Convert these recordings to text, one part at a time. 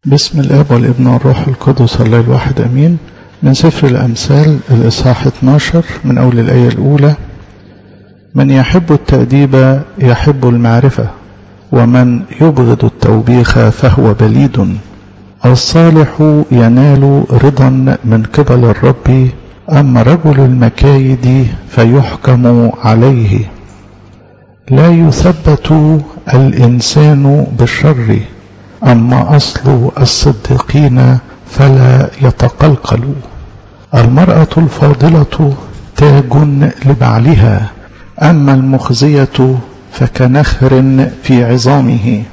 بسم الاب والابن والروح القدس الله الواحد امين من سفر الامثال الاصحاح 12 من اول الايه الاولى من يحب التاديب يحب المعرفه ومن يبغض التوبيخ فهو بليد الصالح ينال رضا من قبل الرب اما رجل المكايد فيحكم عليه لا يثبت الانسان بالشر أما أصل الصديقين فلا يتقلقل المرأة الفاضلة تاج لبعلها أما المخزية فكنخر في عظامه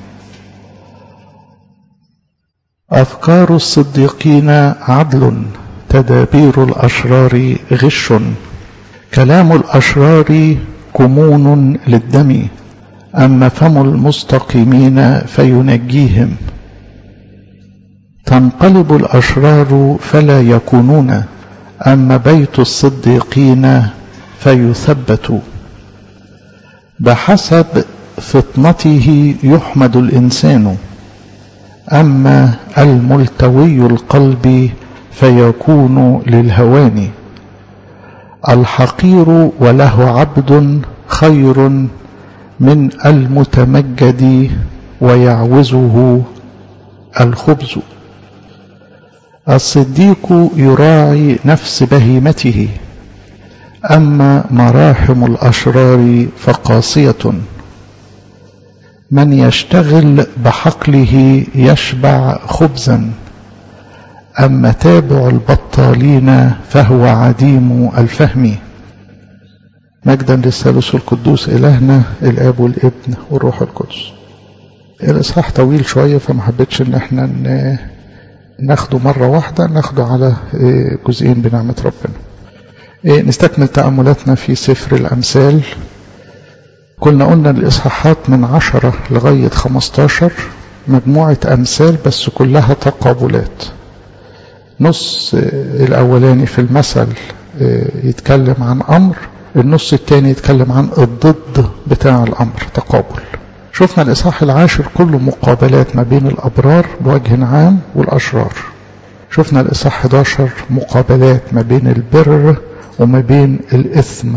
أفكار الصديقين عدل تدابير الأشرار غش كلام الأشرار كمون للدم أما فم المستقيمين فينجيهم تنقلب الأشرار فلا يكونون أما بيت الصديقين فيثبت بحسب فطنته يحمد الإنسان أما الملتوي القلب فيكون للهوان الحقير وله عبد خير من المتمجد ويعوزه الخبز الصديق يراعي نفس بهيمته اما مراحم الاشرار فقاسيه من يشتغل بحقله يشبع خبزا اما تابع البطالين فهو عديم الفهم مجدا للثالوث القدوس إلهنا الآب والابن والروح القدس الإصحاح طويل شوية فما حبيتش إن احنا ناخده مرة واحدة ناخده على جزئين بنعمة ربنا نستكمل تأملاتنا في سفر الأمثال كنا قلنا الإصحاحات من عشرة لغاية خمستاشر مجموعة أمثال بس كلها تقابلات نص الأولاني في المثل يتكلم عن أمر النص الثاني يتكلم عن الضد بتاع الأمر تقابل شفنا الإصحاح العاشر كله مقابلات ما بين الأبرار بوجه عام والأشرار شفنا الإصحاح 11 مقابلات ما بين البر وما بين الإثم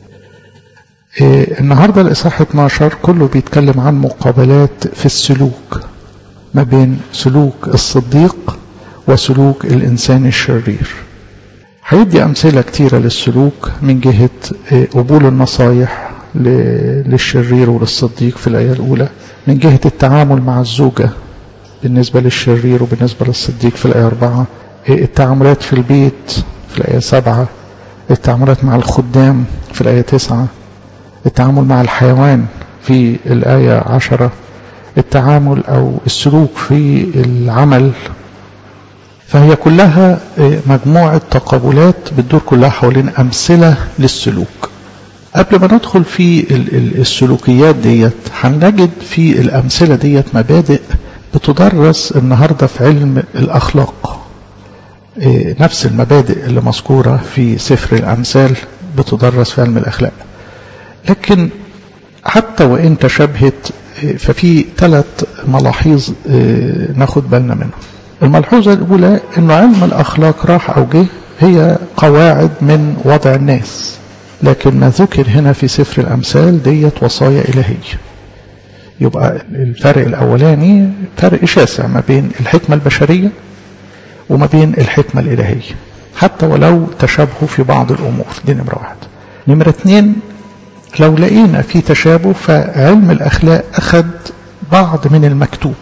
إيه النهاردة الإصحاح 12 كله بيتكلم عن مقابلات في السلوك ما بين سلوك الصديق وسلوك الإنسان الشرير هيدي أمثلة كتيرة للسلوك من جهة قبول النصايح للشرير وللصديق في الآية الأولى من جهة التعامل مع الزوجة بالنسبة للشرير وبالنسبة للصديق في الآية أربعة التعاملات في البيت في الآية سبعة التعاملات مع الخدام في الآية تسعة التعامل مع الحيوان في الآية عشرة التعامل أو السلوك في العمل فهي كلها مجموعة تقابلات بتدور كلها حوالين أمثلة للسلوك قبل ما ندخل في السلوكيات ديت هنجد في الأمثلة ديت مبادئ بتدرس النهاردة في علم الأخلاق نفس المبادئ اللي مذكورة في سفر الأمثال بتدرس في علم الأخلاق لكن حتى وإن تشابهت ففي ثلاث ملاحظ ناخد بالنا منهم الملحوظة الأولى أنه علم الأخلاق راح أو جه هي قواعد من وضع الناس لكن ما ذكر هنا في سفر الأمثال ديت وصايا إلهية يبقى الفرق الأولاني فرق شاسع ما بين الحكمة البشرية وما بين الحكمة الإلهية حتى ولو تشابهوا في بعض الأمور دي نمرة واحد نمرة اتنين لو لقينا في تشابه فعلم الأخلاق أخذ بعض من المكتوب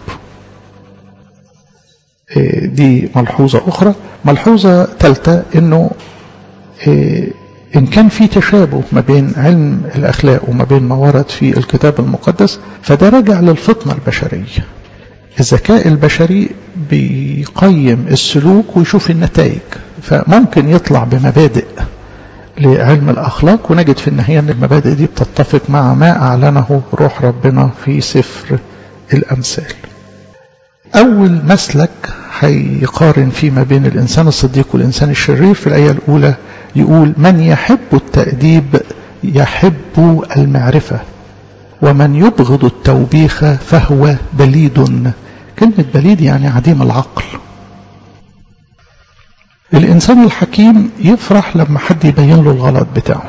دي ملحوظة أخرى ملحوظة ثالثة أنه إن كان في تشابه ما بين علم الأخلاق وما بين ما ورد في الكتاب المقدس فده راجع للفطنة البشرية الذكاء البشري بيقيم السلوك ويشوف النتائج فممكن يطلع بمبادئ لعلم الأخلاق ونجد في النهاية أن المبادئ دي بتتفق مع ما أعلنه روح ربنا في سفر الأمثال أول مسلك هيقارن فيه ما بين الإنسان الصديق والإنسان الشرير في الآية الأولى يقول من يحب التأديب يحب المعرفة ومن يبغض التوبيخ فهو بليد كلمة بليد يعني عديم العقل الإنسان الحكيم يفرح لما حد يبين له الغلط بتاعه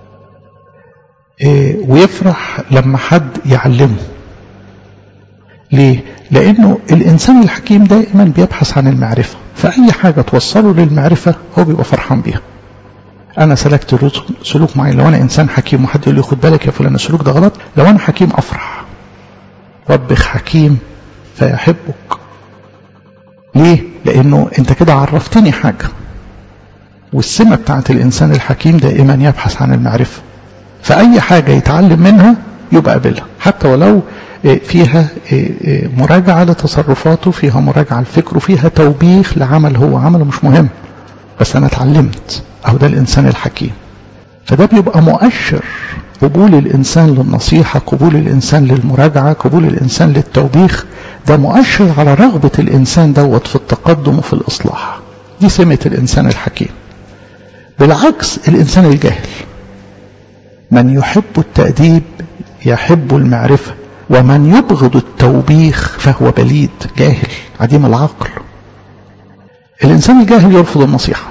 إيه ويفرح لما حد يعلمه ليه؟ لأنه الإنسان الحكيم دائما بيبحث عن المعرفة فأي حاجة توصله للمعرفة هو بيبقى فرحان بيها أنا سلكت سلوك معين لو أنا إنسان حكيم وحد يقول لي خد بالك يا فلان السلوك ده غلط لو أنا حكيم أفرح ربك حكيم فيحبك ليه؟ لأنه أنت كده عرفتني حاجة والسمة بتاعت الإنسان الحكيم دائما يبحث عن المعرفة فأي حاجة يتعلم منها يبقى قابلها حتى ولو فيها مراجعة لتصرفاته فيها مراجعة لفكره فيها توبيخ لعمل هو عمله مش مهم بس أنا اتعلمت أو ده الإنسان الحكيم فده بيبقى مؤشر قبول الإنسان للنصيحة قبول الإنسان للمراجعة قبول الإنسان للتوبيخ ده مؤشر على رغبة الإنسان دوت في التقدم وفي الإصلاح دي سمة الإنسان الحكيم بالعكس الإنسان الجاهل من يحب التأديب يحب المعرفة ومن يبغض التوبيخ فهو بليد جاهل عديم العقل الإنسان الجاهل يرفض النصيحة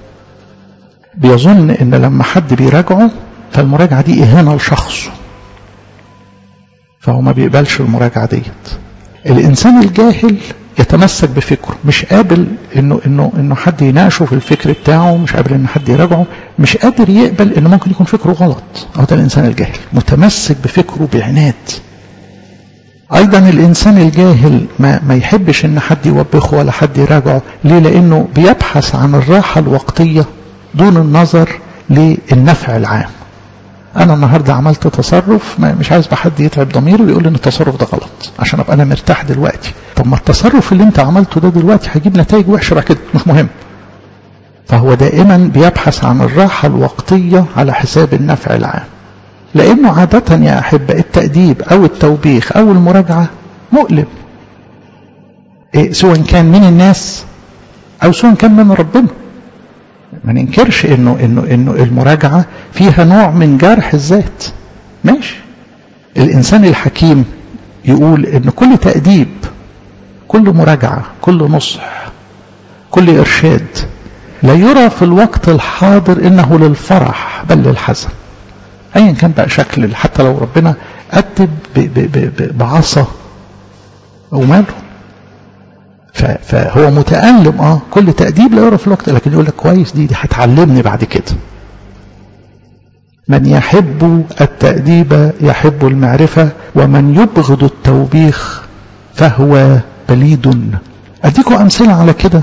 بيظن إن لما حد بيراجعه فالمراجعة دي إهانة لشخصه فهو ما بيقبلش المراجعة ديت الإنسان الجاهل يتمسك بفكره مش قابل انه انه انه حد يناقشه في الفكر بتاعه مش قابل ان حد يراجعه مش قادر يقبل انه ممكن يكون فكره غلط او ده الانسان الجاهل متمسك بفكره بعناد ايضا الانسان الجاهل ما, ما يحبش ان حد يوبخه ولا حد يراجعه ليه لانه بيبحث عن الراحة الوقتية دون النظر للنفع العام انا النهارده عملت تصرف مش عايز حد يتعب ضميره ويقول لي ان التصرف ده غلط عشان ابقى انا مرتاح دلوقتي طب ما التصرف اللي انت عملته ده دلوقتي هيجيب نتائج وحشه بعد كده مش مهم فهو دائما بيبحث عن الراحه الوقتيه على حساب النفع العام لانه عاده يا احبه التاديب او التوبيخ او المراجعه مؤلم إيه سواء كان من الناس او سواء كان من ربنا ما ننكرش انه انه انه المراجعه فيها نوع من جرح الذات ماشي الانسان الحكيم يقول ان كل تاديب كل مراجعه كل نصح كل ارشاد لا يرى في الوقت الحاضر انه للفرح بل للحزن ايا كان بقى شكل حتى لو ربنا ادب بعصا او ماله فهو متألم اه كل تأديب لا يرى في الوقت لكن يقول لك كويس دي دي هتعلمني بعد كده من يحب التأديب يحب المعرفة ومن يبغض التوبيخ فهو بليد أديكم أمثلة على كده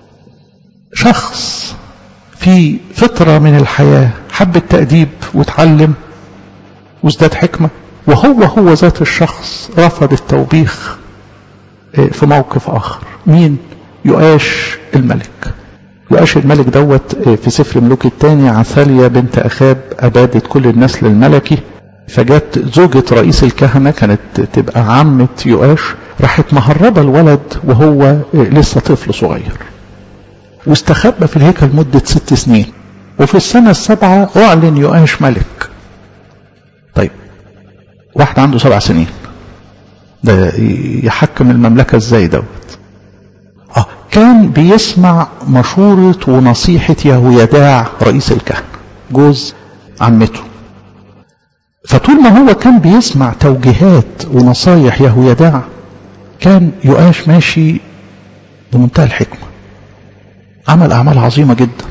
شخص في فترة من الحياة حب التأديب وتعلم وازداد حكمة وهو هو ذات الشخص رفض التوبيخ في موقف آخر مين يؤاش الملك يؤاش الملك دوت في سفر ملوك الثاني عثاليا بنت أخاب أبادت كل النسل الملكي فجت زوجة رئيس الكهنة كانت تبقى عمة يؤاش راحت مهربة الولد وهو لسه طفل صغير واستخبى في الهيكل مدة ست سنين وفي السنة السابعة أعلن يؤاش ملك طيب واحد عنده سبع سنين ده يحكم المملكة ازاي دوت اه كان بيسمع مشورة ونصيحة يهويداع رئيس الكهنة جوز عمته فطول ما هو كان بيسمع توجيهات ونصايح يهويداع كان يؤاش ماشي بمنتهى الحكمة عمل أعمال عظيمة جدا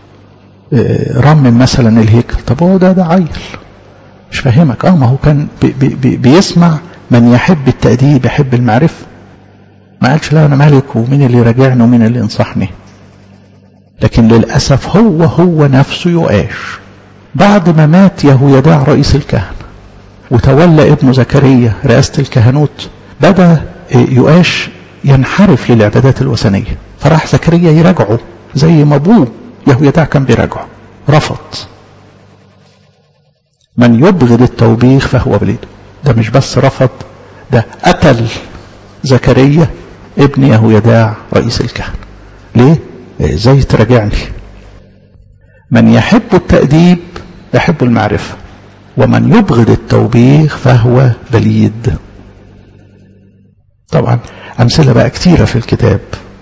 رمم مثلا الهيكل طب هو ده ده عيل مش فاهمك اه ما هو كان بي بي بيسمع من يحب التأديب يحب المعرفة ما قالش لا أنا ملك ومين اللي يراجعني ومين اللي ينصحني لكن للأسف هو هو نفسه يؤاش بعد ما مات يهويداع رئيس الكهنة وتولى ابنه زكريا رئاسة الكهنوت بدأ يؤاش ينحرف للعبادات الوثنية فراح زكريا يراجعه زي ما ابوه يهويداع كان بيراجعه رفض من يبغض التوبيخ فهو بليد ده مش بس رفض ده قتل زكريا ابن يهويداع رئيس الكهنة ليه ازاي تراجعني من يحب التأديب يحب المعرفة ومن يبغض التوبيخ فهو بليد طبعا أمثلة بقى كتيرة في الكتاب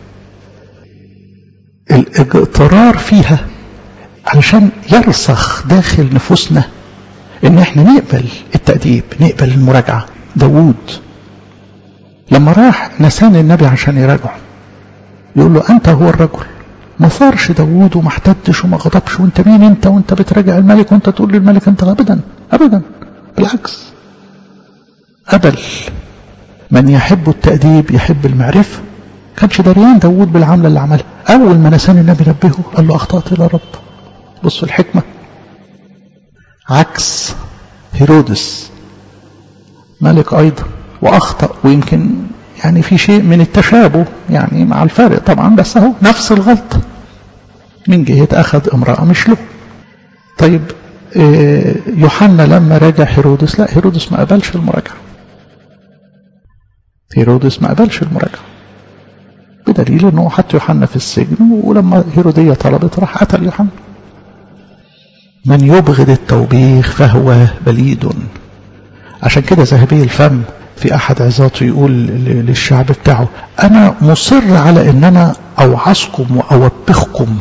الاضطرار فيها علشان يرسخ داخل نفوسنا ان احنا نقبل التأديب نقبل المراجعة داوود لما راح نسان النبي عشان يراجعه يقول له انت هو الرجل ما صارش داوود وما احتدش وما غضبش وانت مين انت وانت بتراجع الملك وانت تقول للملك انت ابدا ابدا بالعكس قبل من يحب التأديب يحب المعرفة كانش دريان داوود بالعملة اللي عملها أول ما نسان النبي نبهه قال له أخطأت إلى رب بصوا الحكمة عكس هيرودس ملك أيضا وأخطأ ويمكن يعني في شيء من التشابه يعني مع الفارق طبعا بس هو نفس الغلطة من جهة أخذ امرأة مش له طيب يوحنا لما راجع هيرودس لا هيرودس ما قبلش المراجعة هيرودس ما قبلش المراجعة بدليل انه حط يوحنا في السجن ولما هيرودية طلبت راح قتل يوحنا من يبغض التوبيخ فهو بليد عشان كده ذهبي الفم في احد عظاته يقول للشعب بتاعه انا مصر على ان انا اوعظكم واوبخكم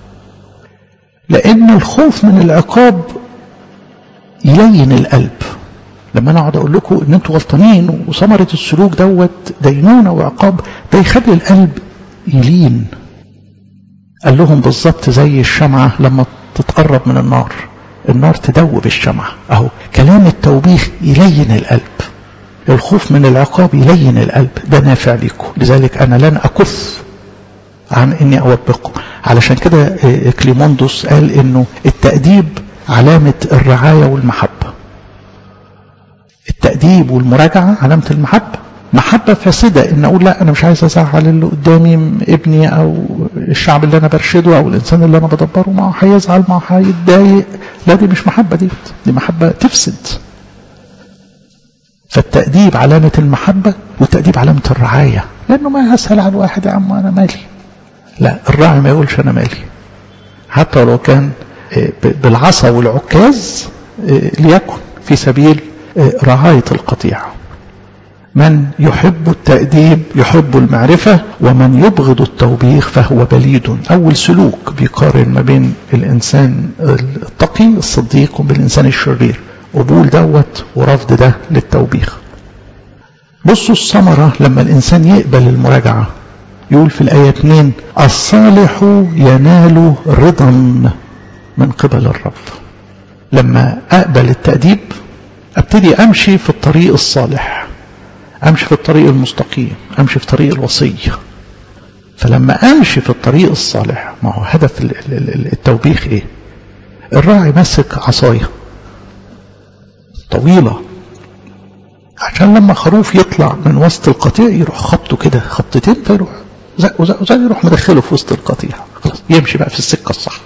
لان الخوف من العقاب يلين القلب لما انا اقعد اقول لكم ان انتوا غلطانين وثمره السلوك دوت دينونه وعقاب ده يخلي القلب يلين قال لهم بالظبط زي الشمعه لما تتقرب من النار النار تدوب الشمعه اهو كلام التوبيخ يلين القلب الخوف من العقاب يلين القلب ده نافع ليكم لذلك انا لن اكف عن اني اوبخكم علشان كده كليموندوس قال انه التأديب علامة الرعاية والمحبة التأديب والمراجعة علامة المحبة محبة فاسدة ان اقول لا انا مش عايز ازعل اللي قدامي ابني او الشعب اللي انا برشده او الانسان اللي انا بدبره ما هو هيزعل ما هو هيتضايق لا دي مش محبة دي دي محبة تفسد فالتأديب علامة المحبة والتأديب علامة الرعاية لأنه ما يسهل على الواحد يا عم أنا مالي لا الراعي ما يقولش أنا مالي حتى لو كان بالعصا والعكاز ليكن في سبيل رعاية القطيع من يحب التأديب يحب المعرفة ومن يبغض التوبيخ فهو بليد أول سلوك بيقارن ما بين الإنسان التقي الصديق وبين الإنسان الشرير قبول دوت ورفض ده للتوبيخ بصوا الثمرة لما الإنسان يقبل المراجعة يقول في الآية 2 الصالح ينال رضا من قبل الرب لما أقبل التأديب أبتدي أمشي في الطريق الصالح أمشي في الطريق المستقيم أمشي في طريق الوصية فلما أمشي في الطريق الصالح ما هو هدف التوبيخ إيه الراعي مسك عصايه طويلة عشان لما خروف يطلع من وسط القطيع يروح خبطه كده خبطتين فيروح زقه زقه زقه يروح مدخله في وسط القطيع خلاص يمشي بقى في السكة الصح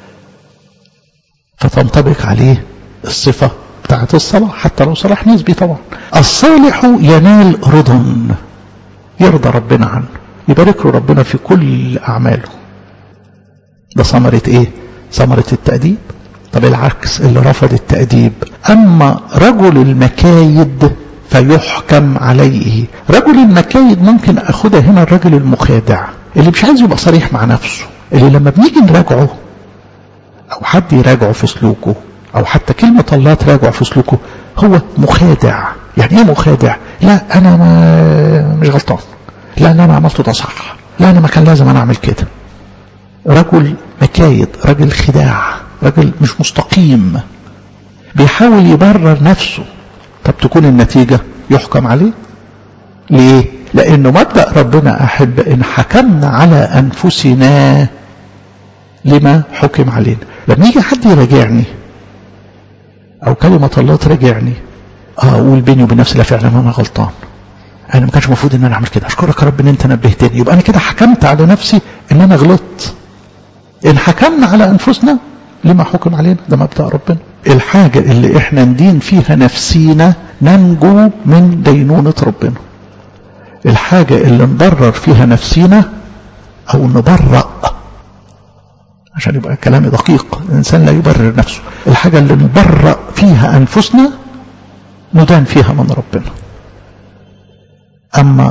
فتنطبق عليه الصفة بتاعت الصلاح حتى لو صلاح نسبي طبعا الصالح ينال رضا يرضى ربنا عنه يبارك له ربنا في كل أعماله ده ثمرة ايه ثمرة التأديب طب العكس اللي رفض التأديب أما رجل المكايد فيحكم عليه رجل المكايد ممكن أخدها هنا الرجل المخادع اللي مش عايز يبقى صريح مع نفسه اللي لما بنيجي نراجعه أو حد يراجعه في سلوكه أو حتى كلمة الله تراجعه في سلوكه هو مخادع يعني إيه مخادع لا أنا ما مش غلطان لا أنا ما عملته ده صح لا أنا ما كان لازم أنا أعمل كده رجل مكايد رجل خداع راجل مش مستقيم بيحاول يبرر نفسه طب تكون النتيجة يحكم عليه ليه لأنه مبدأ ربنا أحب إن حكمنا على أنفسنا لما حكم علينا لما يجي حد يراجعني أو كلمة الله تراجعني اه اقول بيني وبين نفسي لا فعلا انا غلطان انا ما كانش المفروض ان انا اعمل كده اشكرك يا رب ان انت نبهتني يبقى انا كده حكمت على نفسي ان انا غلطت ان حكمنا على انفسنا لما حكم علينا ده مبدأ ربنا الحاجة اللي احنا ندين فيها نفسينا ننجو من دينونة ربنا الحاجة اللي نبرر فيها نفسينا او نبرأ عشان يبقى كلامي دقيق الانسان لا يبرر نفسه الحاجة اللي نبرأ فيها انفسنا ندان فيها من ربنا اما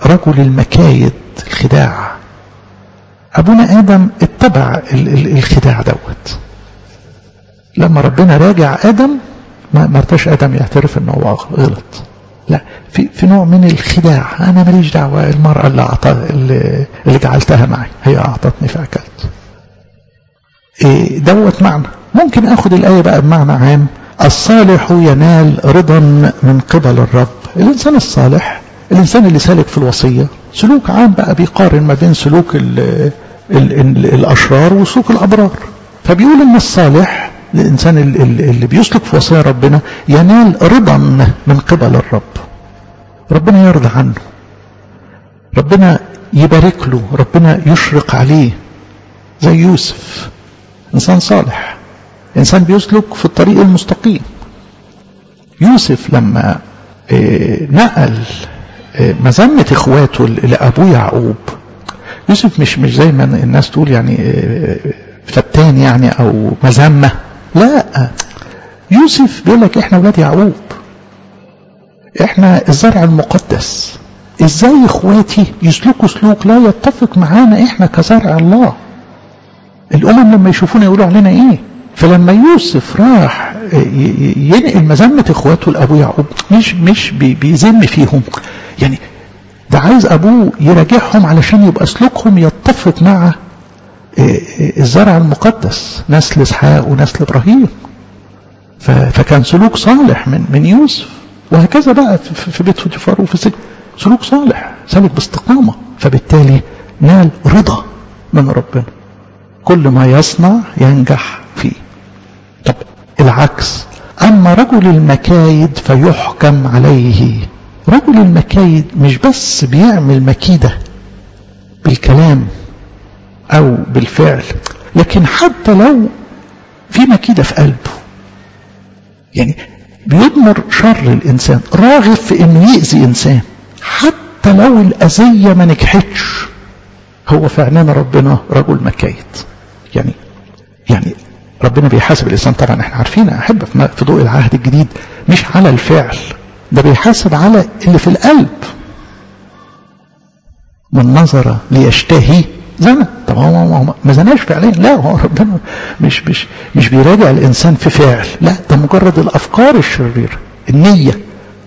رجل المكايد الخداع أبونا آدم اتبع الخداع دوت لما ربنا راجع آدم ما مرتاش آدم يعترف إنه هو غلط لا في في نوع من الخداع أنا ماليش دعوة المرأة اللي أعطى اللي, اللي جعلتها معي هي أعطتني فأكلت إيه دوت معنى ممكن أخد الآية بقى بمعنى عام الصالح ينال رضا من قبل الرب الإنسان الصالح الإنسان اللي سالك في الوصية سلوك عام بقى بيقارن ما بين سلوك ال ال ال الأشرار وسلوك الأبرار فبيقول إن الصالح الإنسان اللي بيسلك في وصايا ربنا ينال رضا من قبل الرب ربنا يرضى عنه ربنا يبارك له ربنا يشرق عليه زي يوسف إنسان صالح إنسان بيسلك في الطريق المستقيم يوسف لما نقل مذمة إخواته لأبوه يعقوب يوسف مش مش زي ما الناس تقول يعني فتان يعني أو مذمة لا يوسف بيقول لك إحنا ولاد يعقوب إحنا الزرع المقدس إزاي إخواتي يسلكوا سلوك لا يتفق معانا إحنا كزرع الله الأمم لما يشوفونا يقولوا علينا إيه فلما يوسف راح ينقل مذمة إخواته لأبو يعقوب مش مش بيذم فيهم يعني ده عايز أبوه يراجعهم علشان يبقى سلوكهم يتفق مع الزرع المقدس نسل إسحاق ونسل إبراهيم فكان سلوك صالح من من يوسف وهكذا بقى في بيت فوتيفار وفي السجن سلوك صالح سلك باستقامة فبالتالي نال رضا من ربنا كل ما يصنع ينجح فيه طب العكس أما رجل المكايد فيحكم عليه رجل المكايد مش بس بيعمل مكيدة بالكلام أو بالفعل لكن حتى لو في مكيدة في قلبه يعني بيضمر شر الإنسان راغب في إنه يأذي إنسان حتى لو الأذية ما نجحتش هو في عيننا ربنا رجل مكايد يعني يعني ربنا بيحاسب الإنسان طبعا احنا عارفين أحب في ضوء العهد الجديد مش على الفعل ده بيحاسب على اللي في القلب من نظر ليشتهي زنى طب هو ما زناش فعليا لا هو ربنا مش مش مش بيراجع الانسان في فعل لا ده مجرد الافكار الشريره النيه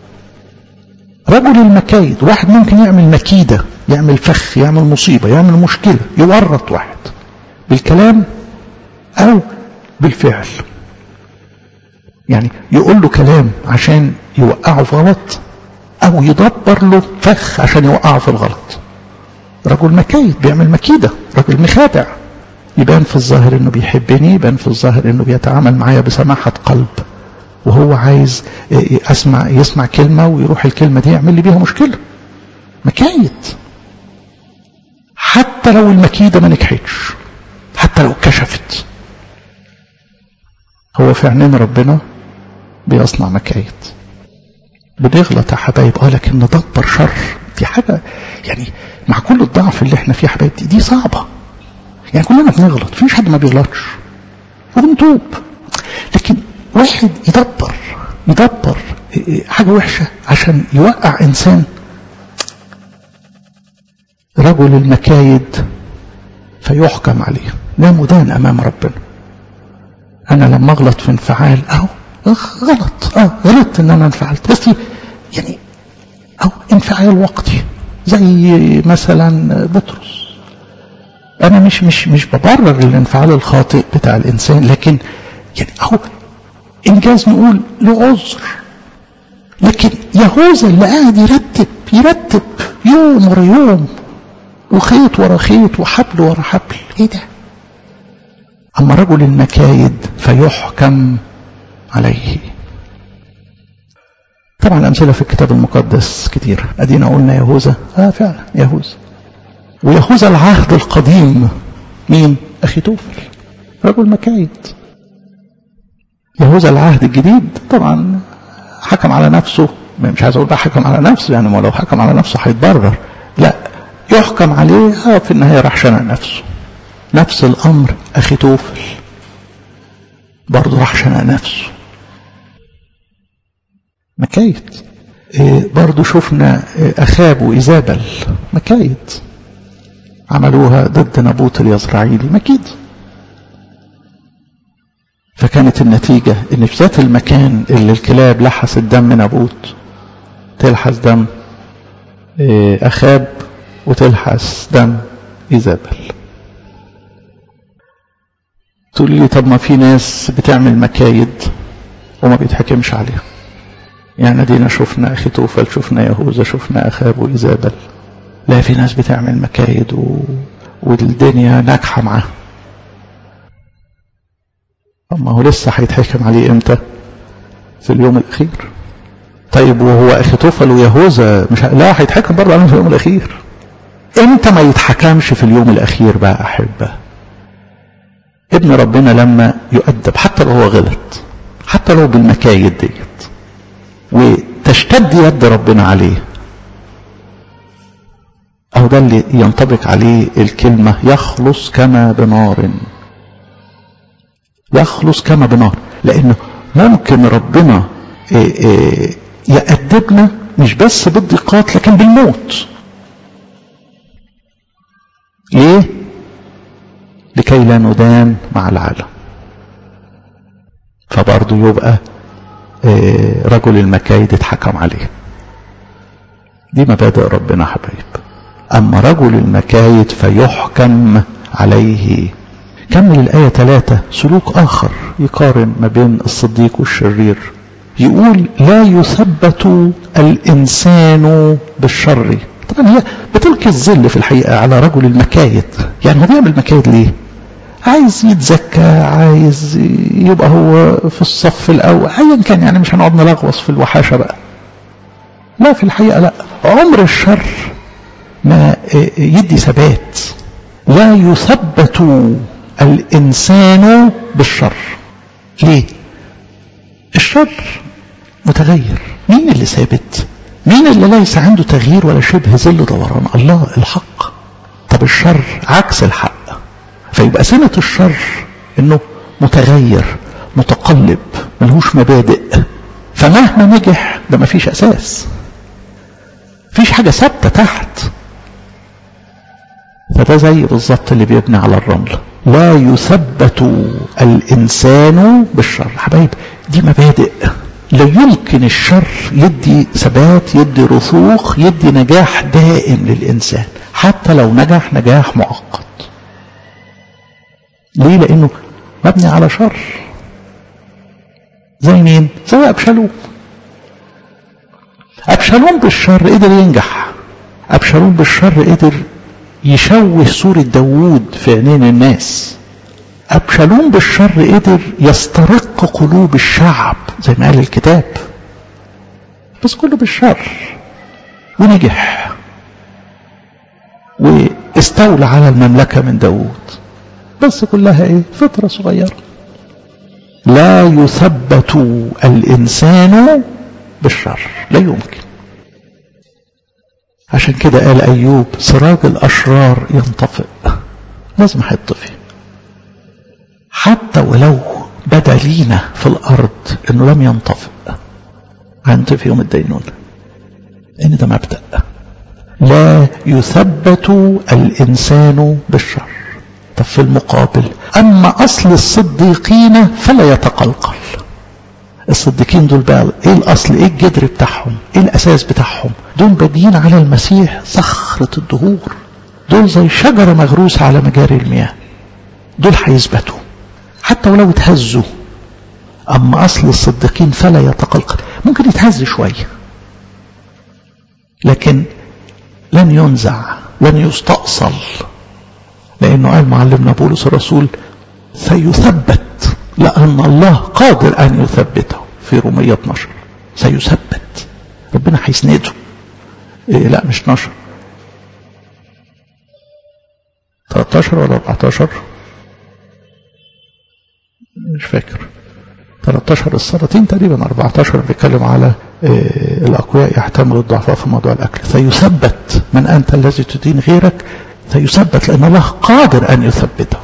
رجل المكايد واحد ممكن يعمل مكيده يعمل فخ يعمل مصيبه يعمل مشكله يورط واحد بالكلام او بالفعل يعني يقول له كلام عشان يوقعه في غلط او يدبر له فخ عشان يوقعه في الغلط رجل مكايد بيعمل مكيدة رجل مخادع يبان في الظاهر انه بيحبني يبان في الظاهر انه بيتعامل معايا بسماحة قلب وهو عايز اسمع يسمع كلمة ويروح الكلمة دي يعمل لي بيها مشكلة مكايد حتى لو المكيدة ما نجحتش حتى لو اتكشفت هو في عينين ربنا بيصنع مكايد بنغلط يا حبايب اه لكن ندبر شر دي حاجة يعني مع كل الضعف اللي احنا فيه يا حبايب دي, دي صعبة يعني كلنا بنغلط فيش حد ما بيغلطش وبنتوب لكن واحد يدبر يدبر حاجة وحشة عشان يوقع إنسان رجل المكايد فيحكم عليه لا مدان أمام ربنا أنا لما أغلط في انفعال أهو غلط اه غلطت ان انا انفعلت بس يعني او انفعال وقتي زي مثلا بطرس انا مش مش مش ببرر الانفعال الخاطئ بتاع الانسان لكن يعني اهو انجاز نقول له عذر لكن يهوذا اللي قاعد يرتب يرتب يوم ورا يوم وخيط ورا خيط وحبل ورا حبل ايه ده اما رجل المكايد فيحكم عليه طبعا الأمثلة في الكتاب المقدس كتير أدينا قلنا يهوذا آه فعلا يهوذا ويهوذا العهد القديم مين أخي توفل رجل مكايد يهوذا العهد الجديد طبعا حكم على نفسه مش عايز اقول بقى حكم على نفسه يعني ما لو حكم على نفسه هيتبرر لا يحكم عليه اه في النهايه راح شنق نفسه نفس الامر اخي توفل برضه راح شنق نفسه مكايد برضو شفنا أخاب وإيزابل مكايد عملوها ضد نبوت اليزرعيلي مكيد فكانت النتيجة ان في ذات المكان اللي الكلاب لحست دم نبوت تلحس دم أخاب وتلحس دم إيزابل تقول لي طب ما في ناس بتعمل مكايد وما بيتحكمش عليها يعني دينا شفنا أخي توفل شفنا يهوذا شفنا أخاب وإيزابل لا في ناس بتعمل مكايد و... والدنيا ناجحة معاه أما هو لسه هيتحكم عليه إمتى في اليوم الأخير طيب وهو أخي توفل ويهوذا مش ه... لا هيتحكم برضه عليهم في اليوم الأخير إمتى ما يتحكمش في اليوم الأخير بقى أحبة ابن ربنا لما يؤدب حتى لو هو غلط حتى لو بالمكايد ديت وتشتد يد ربنا عليه أو ده اللي ينطبق عليه الكلمة يخلص كما بنار يخلص كما بنار لأنه ممكن ربنا يأدبنا مش بس بالضيقات لكن بالموت ليه لكي لا ندان مع العالم فبرضه يبقى رجل المكايد اتحكم عليه دي مبادئ ربنا حبايب أما رجل المكايد فيحكم عليه كمل الآية ثلاثة سلوك آخر يقارن ما بين الصديق والشرير يقول لا يثبت الإنسان بالشر طبعا هي بتلقي الظل في الحقيقة على رجل المكايد يعني هو بيعمل مكايد ليه عايز يتزكى عايز يبقى هو في الصف الأول أيا كان يعني مش هنقعد نلغوص في الوحاشة بقى لا في الحقيقة لا عمر الشر ما يدي ثبات لا يثبت الإنسان بالشر ليه الشر متغير مين اللي ثابت مين اللي ليس عنده تغيير ولا شبه ظل دوران الله الحق طب الشر عكس الحق فيبقى سنة الشر انه متغير متقلب ملهوش مبادئ فمهما نجح ده مفيش اساس مفيش حاجة ثابتة تحت فده زي بالظبط اللي بيبني على الرمل لا يثبت الإنسان بالشر حبايب دي مبادئ لا يمكن الشر يدي ثبات يدي رسوخ يدي نجاح دائم للإنسان حتى لو نجح نجاح مؤقت ليه لأنه مبني على شر زي مين زي أبشالوم أبشالوم بالشر قدر ينجح أبشالوم بالشر قدر يشوه صورة داوود في عينين الناس أبشالوم بالشر قدر يسترق قلوب الشعب زي ما قال الكتاب بس كله بالشر ونجح واستولى على المملكة من داوود بس كلها ايه فترة صغيرة لا يثبت الإنسان بالشر لا يمكن عشان كده قال أيوب سراج الأشرار ينطفئ لازم هيطفي حتى ولو بدا لينا في الأرض أنه لم ينطفئ هينطفي يوم الدينونة لأن ده مبدأ لا يثبت الإنسان بالشر طب في المقابل أما أصل الصديقين فلا يتقلقل الصديقين دول بقى ايه الاصل ايه الجدر بتاعهم ايه الاساس بتاعهم دول بادئين على المسيح صخرة الدهور دول زي شجرة مغروسة على مجاري المياه دول هيثبتوا حتى ولو اتهزوا اما اصل الصديقين فلا يتقلقل ممكن يتهز شوية لكن لن ينزع لن يستأصل لانه قال معلمنا بولس الرسول سيثبت لأن الله قادر أن يثبته في رومية 12 سيثبت ربنا هيسنده إيه لا مش 12 13 ولا 14 مش فاكر 13 السلاطين تقريبا 14 بيتكلم على إيه الأقوياء يحتمل الضعفاء في موضوع الأكل سيثبت من أنت الذي تدين غيرك سيثبت لأن الله قادر أن يثبته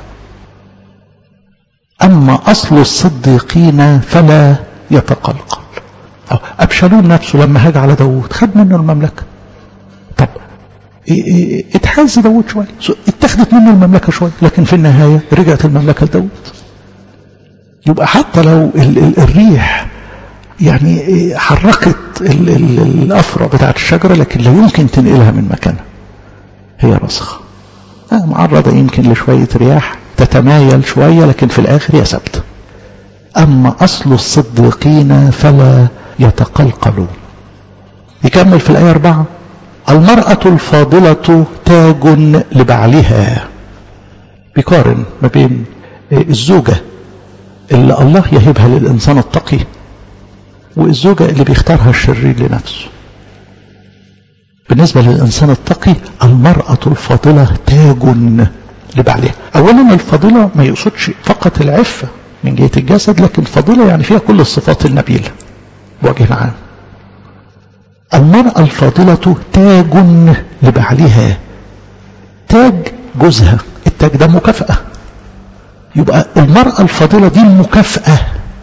أما أصل الصديقين فلا يتقلقل أو أبشالوم نفسه لما هاج على داوود خد منه المملكة طب اتحز داوود شوية اتخذت منه المملكة شوية لكن في النهاية رجعت المملكة لداوود يبقى حتى لو ال ال الريح يعني حركت ال ال الأفرع بتاعت الشجرة لكن لا يمكن تنقلها من مكانها هي راسخة آه معرضة يمكن لشوية رياح تتمايل شوية لكن في الآخر هي ثابتة أما أصل الصديقين فلا يتقلقلون يكمل في الآية أربعة المرأة الفاضلة تاج لبعلها بيقارن ما بين الزوجة اللي الله يهبها للإنسان التقي والزوجة اللي بيختارها الشرير لنفسه بالنسبة للإنسان التقي المرأة الفاضلة تاج لبعلها أولا الفضيلة ما يقصدش فقط العفة من جهة الجسد لكن فضيلة يعني فيها كل الصفات النبيلة بوجه عام المرأة الفاضلة تاج لبعلها تاج جوزها التاج ده مكافأة يبقى المرأة الفاضلة دي المكافأة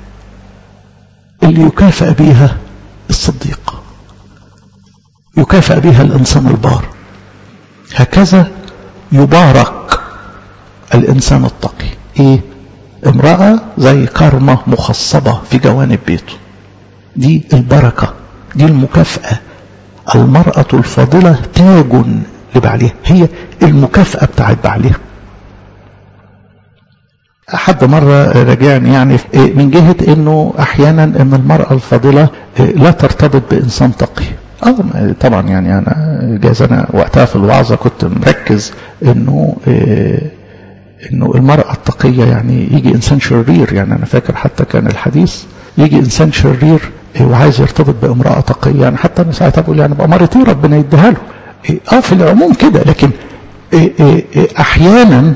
اللي يكافأ بيها الصديق يكافأ بها الإنسان البار هكذا يبارك الإنسان التقي إيه امرأة زي كرمة مخصبة في جوانب بيته دي البركة دي المكافأة المرأة الفاضلة تاج لبعلها هي المكافأة بتاعت بعلها حد مرة راجعني يعني من جهة انه احيانا ان المرأة الفاضلة لا ترتبط بانسان تقي اه طبعا يعني انا جايز انا وقتها في الوعظة كنت مركز انه إيه انه المرأة التقية يعني يجي انسان شرير يعني انا فاكر حتى كان الحديث يجي انسان شرير وعايز يرتبط بامرأة تقية يعني حتى انا ساعتها بقول يعني بأمارتي ربنا يديها له اه في العموم كده لكن احيانا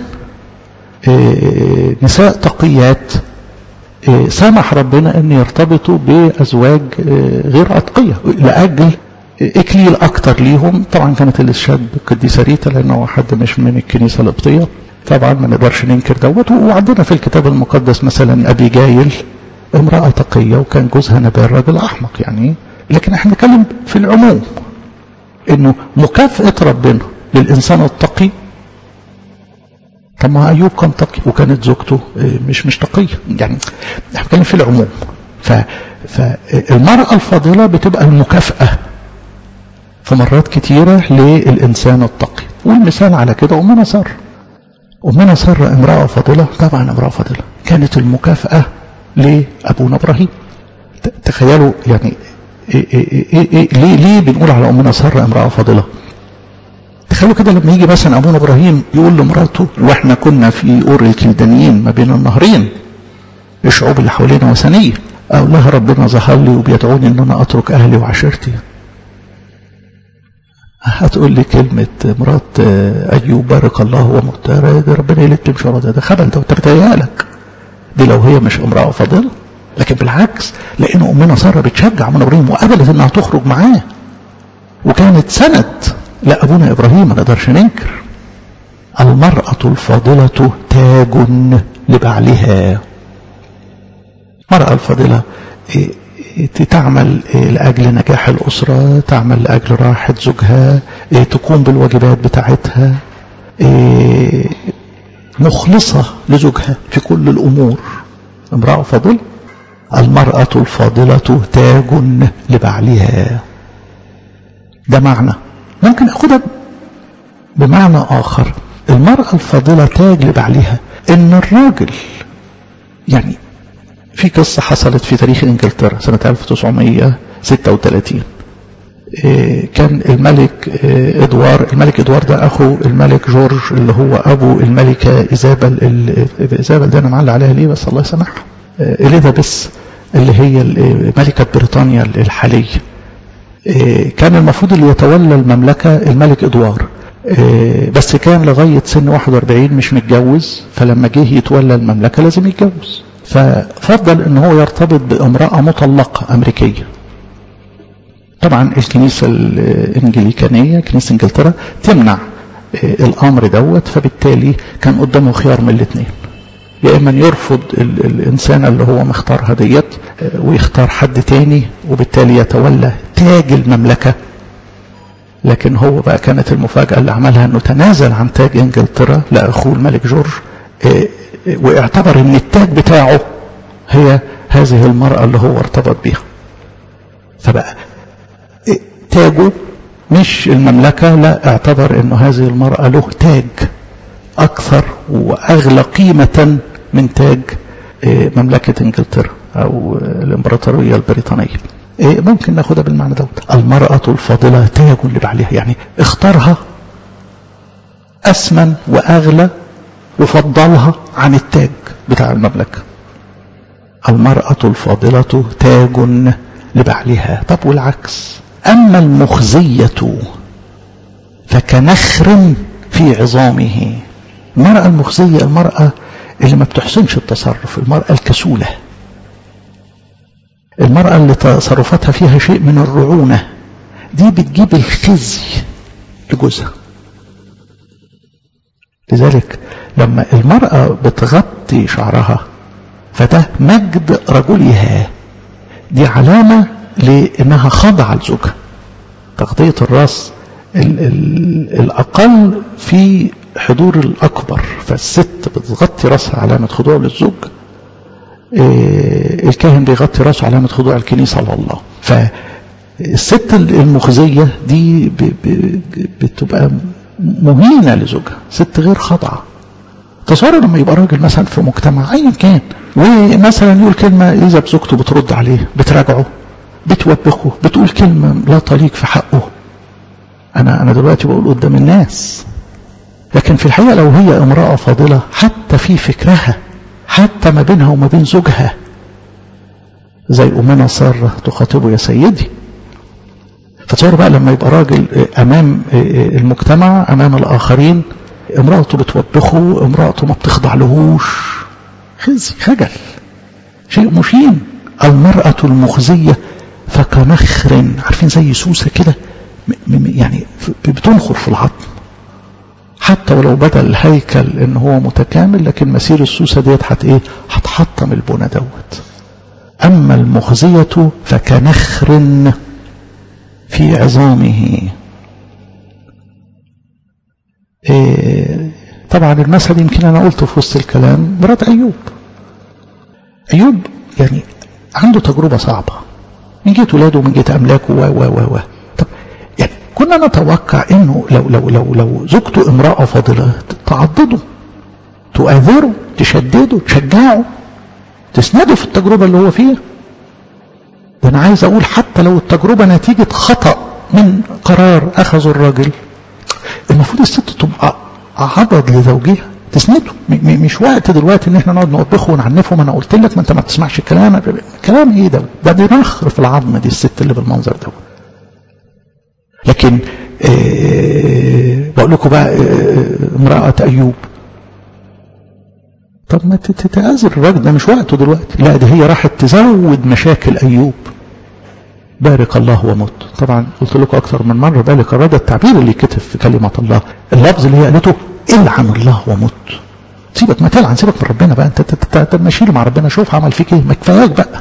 نساء تقيات سمح ربنا ان يرتبطوا بازواج غير اتقية لاجل اكليل اكتر ليهم طبعا كانت الاستشهاد بالقديسه ريتا لانه حد مش من الكنيسه القبطيه طبعا ما نقدرش ننكر دوت وعندنا في الكتاب المقدس مثلا ابي جايل امراه تقيه وكان جوزها نبال راجل احمق يعني لكن احنا نتكلم في العموم انه مكافاه ربنا للانسان التقي طب ما ايوب كان تقي وكانت زوجته مش مش تقيه يعني احنا بنتكلم في العموم ف فالمراه الفاضله بتبقى المكافاه في مرات كتيره للانسان التقي والمثال على كده امنا ساره أمنا سارة امرأة فاضلة طبعا امرأة فاضلة كانت المكافأة لأبونا إبراهيم تخيلوا يعني إيه إيه إيه إيه ليه ليه بنقول على أمنا سارة امرأة فاضلة تخيلوا كده لما يجي مثلا أبونا إبراهيم يقول لمراته وإحنا كنا في أور الكلدانيين ما بين النهرين الشعوب اللي حوالينا وثنية أقول لها ربنا ظهر لي وبيدعوني إن أنا أترك أهلي وعشيرتي هتقول لي كلمة مرات أيوب بارك الله ومختار ده ربنا يلت مش ورا ده ده خبل ده بتهيألك دي لو هي مش امرأة فاضلة لكن بالعكس لأن أمنا سارة بتشجع أمنا إبراهيم وقبلت إنها تخرج معاه وكانت سند لأبونا إبراهيم ما نقدرش ننكر المرأة الفاضلة تاج لبعلها المرأة الفاضلة تعمل لأجل نجاح الأسرة تعمل لأجل راحة زوجها تقوم بالواجبات بتاعتها مخلصة لزوجها في كل الأمور امرأة فاضلة المرأة الفاضلة تاج لبعلها ده معنى ممكن أخدها بمعنى آخر المرأة الفاضلة تاج لبعلها إن الراجل يعني في قصة حصلت في تاريخ انجلترا سنة 1936 كان الملك ادوار الملك ادوار ده اخو الملك جورج اللي هو ابو الملكة ايزابل ايزابل ده انا معلق عليها ليه بس الله يسامحها اليزابيث اللي هي ملكة بريطانيا الحالية كان المفروض اللي يتولى المملكة الملك ادوار بس كان لغاية سن 41 مش متجوز فلما جه يتولى المملكة لازم يتجوز ففضل ان هو يرتبط بامرأة مطلقة امريكية طبعا الكنيسة الانجليكانية كنيسة انجلترا تمنع الامر دوت فبالتالي كان قدامه خيار من الاثنين يا إما يرفض ال الإنسان اللي هو مختارها ديت ويختار حد تاني وبالتالي يتولى تاج المملكة لكن هو بقى كانت المفاجأة اللي عملها أنه تنازل عن تاج إنجلترا لأخوه الملك جورج واعتبر أن التاج بتاعه هي هذه المرأة اللي هو ارتبط بها فبقى تاجه مش المملكة لا اعتبر أنه هذه المرأة له تاج أكثر وأغلى قيمة من تاج مملكة إنجلترا أو الإمبراطورية البريطانية ممكن ناخدها بالمعنى دوت المرأة الفاضلة تاج لبعلها يعني اختارها أثمن وأغلى وفضلها عن التاج بتاع المملكة المرأة الفاضلة تاج لبعلها طب والعكس أما المخزية فكنخر في عظامه المرأة المخزية المرأة اللي ما بتحسنش التصرف المرأة الكسولة المرأة اللي تصرفاتها فيها شيء من الرعونة دي بتجيب الخزي لجوزها لذلك لما المرأة بتغطي شعرها فده مجد رجلها دي علامة لأنها خاضعة لزوجها تغطية الرأس ال ال الأقل في حضور الأكبر فالست بتغطي رأسها علامة خضوع للزوج إيه الكاهن بيغطي رأسه علامة خضوع الكنيسة لله فالست المخزية دي ب ب بتبقى مهينة لزوجها ست غير خاضعة تصور لما يبقى راجل مثلا في مجتمع ايا كان ومثلا يقول كلمة إذا بزوجته بترد عليه بتراجعه بتوبخه بتقول كلمة لا تليق في حقه أنا أنا دلوقتي بقول قدام الناس لكن في الحقيقة لو هي امرأة فاضلة حتى في فكرها حتى ما بينها وما بين زوجها زي أمنا سارة تخاطبه يا سيدي فتصور بقى لما يبقى راجل أمام المجتمع أمام الآخرين امرأته بتوبخه امرأته ما بتخضع لهوش خزي خجل شيء مشين المرأة المخزية فكنخر عارفين زي سوسة كده يعني بتنخر في العظم حتى ولو بدا الهيكل ان هو متكامل لكن مسير السوسة ديت حت ايه هتحطم البنى دوت اما المخزية فكنخر في عظامه إيه طبعا المثل يمكن انا قلته في وسط الكلام مرات ايوب ايوب يعني عنده تجربة صعبة من جهة ولاده ومن جهة املاكه و و و و طب يعني كنا نتوقع انه لو لو لو لو زوجته امرأة فاضلة تعضده تؤثره تشدده تشجعه تسنده في التجربة اللي هو فيها ده انا عايز اقول حتى لو التجربة نتيجة خطأ من قرار اخذه الراجل المفروض الست تبقى عضد لزوجها تسنده مش وقت دلوقتي ان احنا نقعد نوبخه ونعنفه ما انا قلت لك ما انت ما بتسمعش الكلام كلام ايه ده ده بنخر في العظم دي الست اللي بالمنظر ده لكن آه بقول لكم بقى آه امرأة ايوب طب ما تتآذر الراجل ده مش وقته دلوقتي لا دي هي راحت تزود مشاكل ايوب بارك الله ومت طبعا قلت لكم اكثر من مره ذلك الرد التعبير اللي كتب في كلمه الله اللفظ اللي هي قالته العن الله ومت سيبك ما تلعن سيبك من ربنا بقى انت ماشي مع ربنا شوف عمل فيك ايه ما كفاياك بقى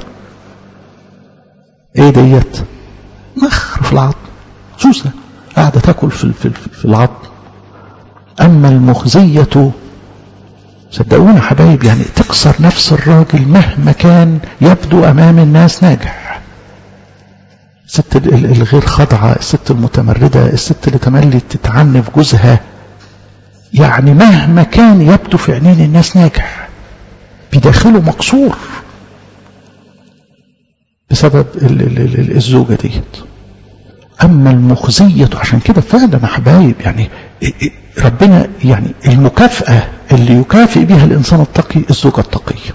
ايه ديت نخر في العظم سوسه قاعده تاكل في في, في العظم اما المخزيه صدقونا حبايب يعني تكسر نفس الراجل مهما كان يبدو امام الناس ناجح الست الغير خاضعة الست المتمردة الست اللي تملي تتعنف جوزها يعني مهما كان يبدو في عينين الناس ناجح بداخله مقصور بسبب الزوجة ديت أما المخزية عشان كده فعلا يا حبايب يعني ربنا يعني المكافأة اللي يكافئ بها الإنسان التقي الزوجة التقية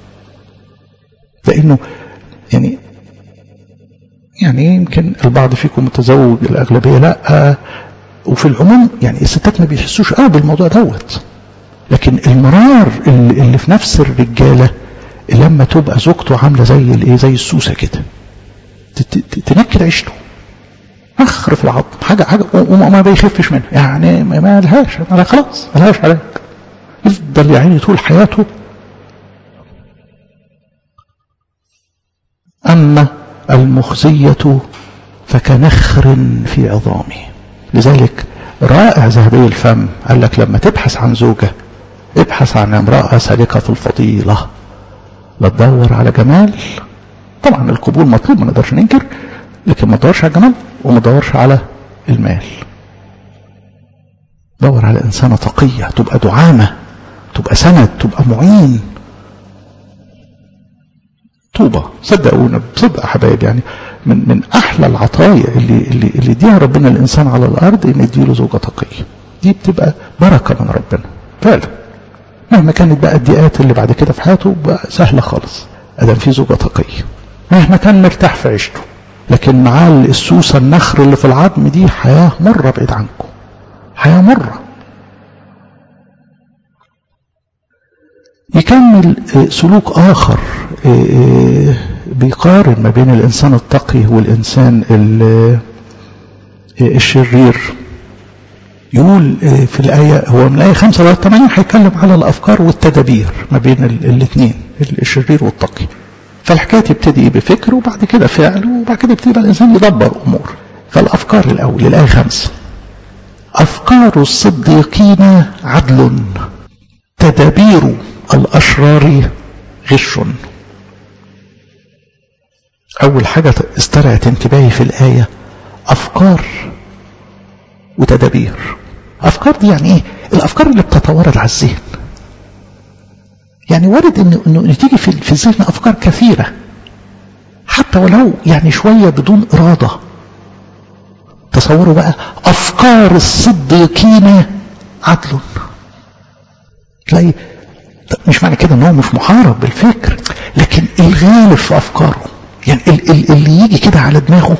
لأنه يعني يعني يمكن البعض فيكم متزوج الأغلبية لا وفي العموم يعني الستات ما بيحسوش قوي بالموضوع دوت لكن المرار اللي, اللي في نفس الرجالة لما تبقى زوجته عاملة زي الايه زي السوسة كده تنكد عيشته اخر في العظم حاجة حاجة وما بيخفش منها يعني ما لهاش ما خلاص ما لهاش علاج يفضل يعني طول حياته أما المخزية فكنخر في عظامه لذلك رائع ذهبي الفم قال لك لما تبحث عن زوجة ابحث عن امرأة سالكة في الفضيلة لا تدور على جمال طبعا القبول مطلوب ما نقدرش ننكر لكن ما تدورش على الجمال وما تدورش على المال دور على إنسانة تقية تبقى دعامة تبقى سند تبقى معين طوبة صدقونا صدق حبايب يعني من من احلى العطايا اللي اللي اللي يديها ربنا الانسان على الارض ان يديله زوجه تقيه دي بتبقى بركه من ربنا فعلا مهما كانت بقى الضيقات اللي بعد كده في حياته بقى سهله خالص ادم في زوجه تقيه مهما كان مرتاح في عيشته لكن معاه السوسه النخر اللي في العظم دي حياه مره بعيد عنكم حياه مره يكمل سلوك آخر بيقارن ما بين الإنسان التقي والإنسان الشرير يقول في الآية هو من الآية 5 لغاية 8 هيتكلم على الأفكار والتدابير ما بين الاثنين الشرير والتقي فالحكاية تبتدي بفكر وبعد كده فعل وبعد كده يبتدي بقى الإنسان يدبر أمور فالأفكار الأول الآية 5 أفكار الصديقين عدل تدابير الأشرار غش أول حاجة استرعت انتباهي في الآية أفكار وتدابير أفكار دي يعني إيه؟ الأفكار اللي بتتوارد على الذهن يعني وارد إنه إنه تيجي في في الذهن أفكار كثيرة حتى ولو يعني شوية بدون إرادة تصوروا بقى أفكار الصديقين عدل تلاقي مش معنى كده ان هو مش محارب بالفكر لكن الغالب في افكاره يعني ال ال اللي يجي كده على دماغه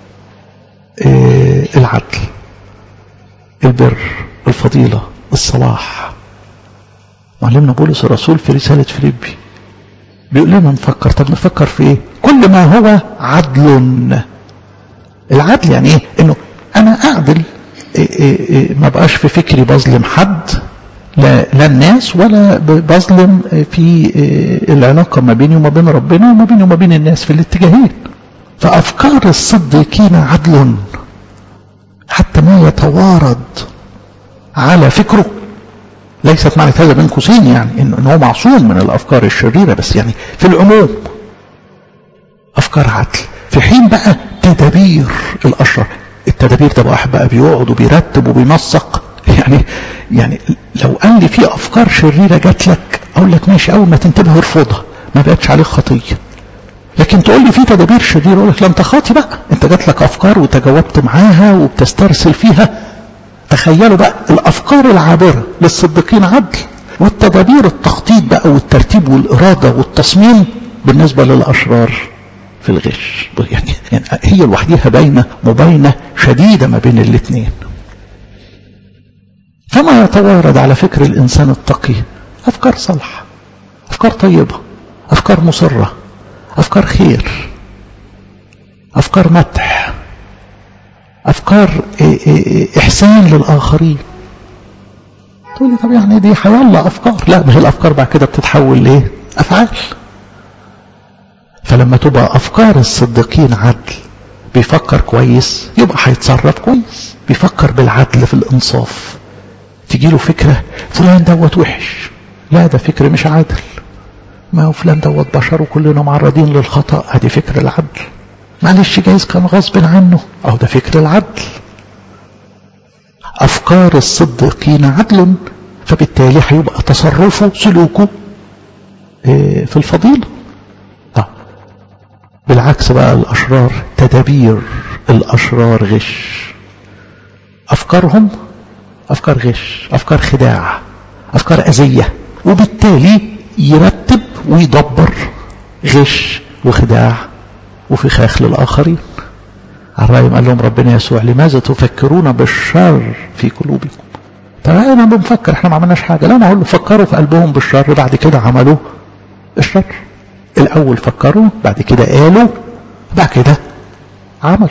آه العدل البر الفضيلة الصلاح معلمنا بولس الرسول في رسالة فيليبي بيقول لنا نفكر طب نفكر في ايه كل ما هو عدل العدل يعني ايه انه انا اعدل إيه إيه إيه ما بقاش في فكري بظلم حد لا, لا الناس ولا بظلم في العلاقة ما بيني وما بين ربنا وما بيني وما بين الناس في الاتجاهين فأفكار الصديقين عدل حتى ما يتوارد على فكره ليست معنى هذا بين قوسين يعني إن هو معصوم من الأفكار الشريرة بس يعني في العموم أفكار عدل في حين بقى تدابير الأشرار التدابير ده واحد بقى بيقعد وبيرتب وبينسق يعني يعني لو قال لي في افكار شريره جات لك اقول لك ماشي اول ما تنتبه ارفضها ما بقتش عليك خطيه لكن تقول لي في تدابير شريره اقول لك لا انت خاطي بقى انت جات لك افكار وتجاوبت معاها وبتسترسل فيها تخيلوا بقى الافكار العابره للصديقين عدل والتدابير التخطيط بقى والترتيب والاراده والتصميم بالنسبه للاشرار في الغش يعني, يعني هي لوحديها باينه مباينه شديده ما بين الاثنين فما يتوارد على فكر الإنسان التقي أفكار صالحة أفكار طيبة أفكار مصرة أفكار خير أفكار مدح أفكار إحسان للآخرين تقول لي طب يعني دي حيالله أفكار لا ما هي الأفكار بعد كده بتتحول ليه أفعال فلما تبقى أفكار الصديقين عدل بيفكر كويس يبقى هيتصرف كويس بيفكر بالعدل في الإنصاف تجي له فكرة فلان دوت وحش لا ده فكر مش عادل ما هو فلان دوت بشر وكلنا معرضين للخطأ ادي فكر العدل معلش جايز كان غصب عنه او ده فكر العدل افكار الصديقين عدل فبالتالي هيبقى تصرفه سلوكه في الفضيلة بالعكس بقى الاشرار تدابير الاشرار غش افكارهم أفكار غش أفكار خداع أفكار أذية وبالتالي يرتب ويدبر غش وخداع وفخاخ للآخرين الرأي قال لهم ربنا يسوع لماذا تفكرون بالشر في قلوبكم طب احنا بنفكر احنا ما عملناش حاجة لا انا اقول له فكروا في قلبهم بالشر بعد كده عملوا الشر الاول فكروا بعد كده قالوا بعد كده عملوا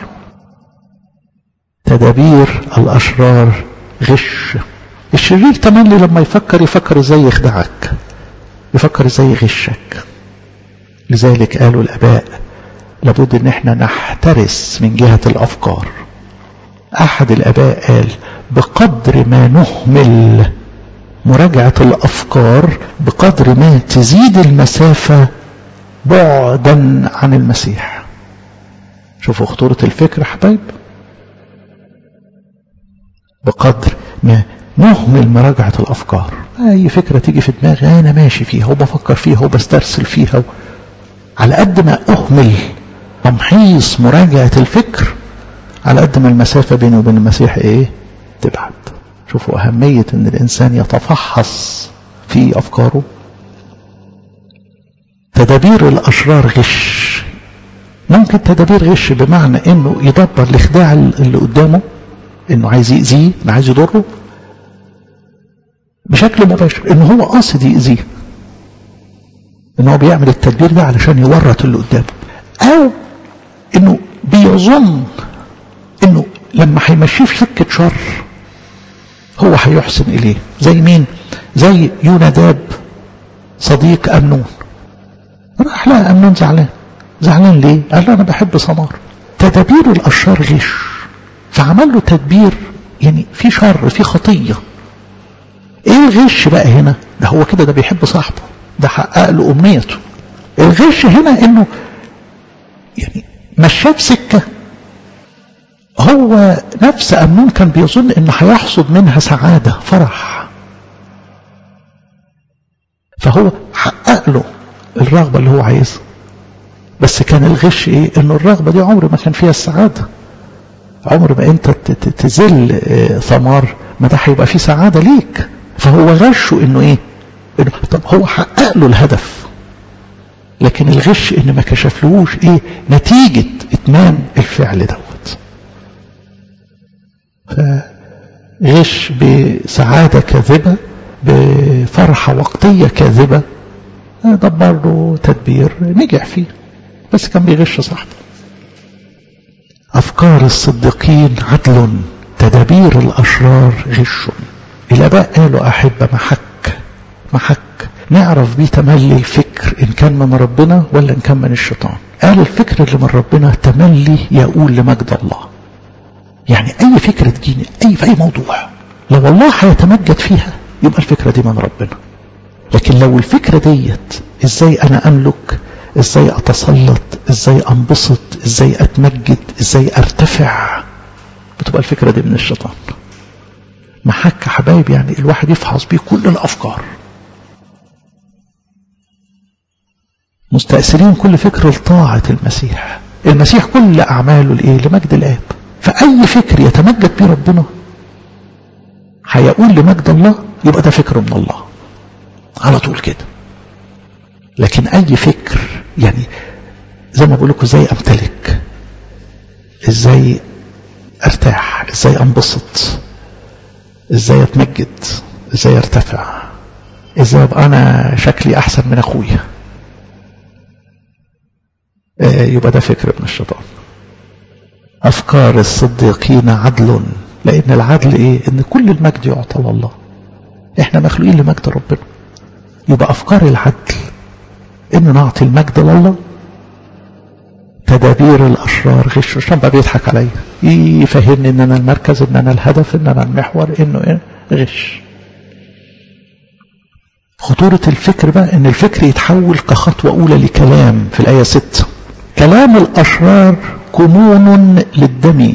تدابير الاشرار غش الشرير تملي لما يفكر يفكر ازاي يخدعك يفكر ازاي يغشك لذلك قالوا الاباء لابد ان احنا نحترس من جهة الافكار احد الاباء قال بقدر ما نهمل مراجعة الافكار بقدر ما تزيد المسافة بعدا عن المسيح شوفوا خطورة الفكر حبايب بقدر ما نهمل مراجعة الأفكار أي فكرة تيجي في دماغي أنا ماشي فيها وبفكر فيها وبسترسل فيها و... على قد ما أهمل تمحيص مراجعة الفكر على قد ما المسافة بيني وبين المسيح إيه تبعد شوفوا أهمية أن الإنسان يتفحص في أفكاره تدابير الأشرار غش ممكن تدابير غش بمعنى أنه يدبر لإخداع اللي قدامه أنه عايز يأذيه أنه عايز يضره بشكل مباشر أنه هو قاصد يأذيه أنه هو بيعمل التدبير ده علشان يورط اللي قدامه أو أنه بيظن أنه لما هيمشيه في سكة شر هو هيحسن إليه زي مين زي يوناداب صديق أمنون راح لها أمنون زعلان زعلان ليه قال له أنا بحب سمار تدابير الأشرار غش فعمل له تدبير يعني في شر في خطية ايه الغش بقى هنا ده هو كده ده بيحب صاحبه ده حقق له امنيته الغش هنا انه يعني مشاه في سكه هو نفس امنون كان بيظن انه هيحصد منها سعاده فرح فهو حقق له الرغبه اللي هو عايزها بس كان الغش ايه انه الرغبه دي عمر ما كان فيها السعاده عمر ما انت تزل ثمار ما ده هيبقى فيه سعاده ليك فهو غشه انه ايه إنه طب هو حقق له الهدف لكن الغش ان ما كشفلوش ايه نتيجة اتمام الفعل دوت فغش بسعادة كاذبة بفرحة وقتية كاذبة دبر له تدبير نجح فيه بس كان بيغش صاحبه أفكار الصديقين عدل تدابير الأشرار غش الآباء قالوا أحبة محك محك نعرف بيه تملي الفكر إن كان من ربنا ولا إن كان من الشيطان قال الفكر اللي من ربنا تملي يقول لمجد الله يعني أي فكرة تجيني أي في أي موضوع لو الله هيتمجد فيها يبقى الفكرة دي من ربنا لكن لو الفكرة ديت إزاي أنا أملك إزاي أتسلط إزاي أنبسط إزاي أتمجد إزاي أرتفع بتبقى الفكرة دي من الشيطان محك حبايب يعني الواحد يفحص بيه كل الأفكار مستأثرين كل فكر لطاعة المسيح المسيح كل أعماله لإيه لمجد الآب فأي فكر يتمجد به ربنا هيقول لمجد الله يبقى ده فكر من الله على طول كده لكن أي فكر يعني زي ما بقول لكم ازاي امتلك ازاي ارتاح ازاي انبسط ازاي اتمجد ازاي ارتفع ازاي ابقى انا شكلي احسن من اخويا آه يبقى ده فكر من الشيطان افكار الصديقين عدل لان العدل ايه ان كل المجد يعطى لله احنا مخلوقين لمجد ربنا يبقى افكار العدل انه نعطي المجد لله تدابير الاشرار غش الشيطان بقى بيضحك عليا يفهمني ان انا المركز ان انا الهدف ان انا المحور انه ايه غش خطورة الفكر بقى ان الفكر يتحول كخطوة اولى لكلام في الاية 6 كلام الاشرار كمون للدم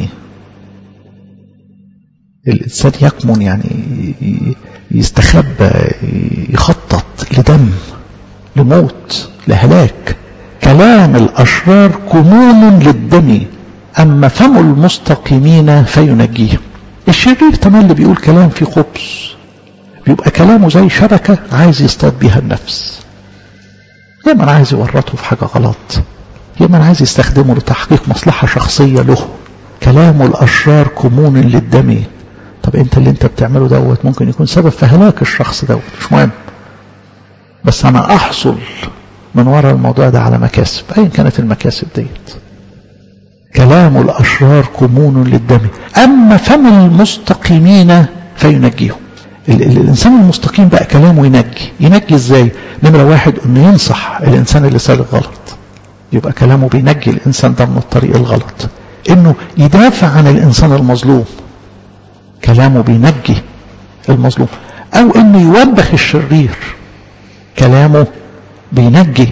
الانسان يكمن يعني يستخبى يخطط لدم لموت لهلاك كلام الأشرار كمون للدم أما فم المستقيمين فينجيهم الشرير تملي بيقول كلام فيه خبز بيبقى كلامه زي شبكة عايز يصطاد بيها النفس يا من عايز يورطه في حاجة غلط يا من عايز يستخدمه لتحقيق مصلحة شخصية له كلام الأشرار كمون للدم طب انت اللي انت بتعمله دوت ممكن يكون سبب في هلاك الشخص دوت مش مهم بس انا احصل من وراء الموضوع ده على مكاسب ايا كانت المكاسب ديت كلام الاشرار كمون للدم اما فم المستقيمين فينجيهم ال ال الانسان المستقيم بقى كلامه ينجي ينجي ازاي نمرة واحد انه ينصح الانسان اللي سالك غلط يبقى كلامه بينجي الإنسان ده من الطريق الغلط إنه يدافع عن الإنسان المظلوم كلامه بينجي المظلوم أو إنه يوبخ الشرير كلامه بينجي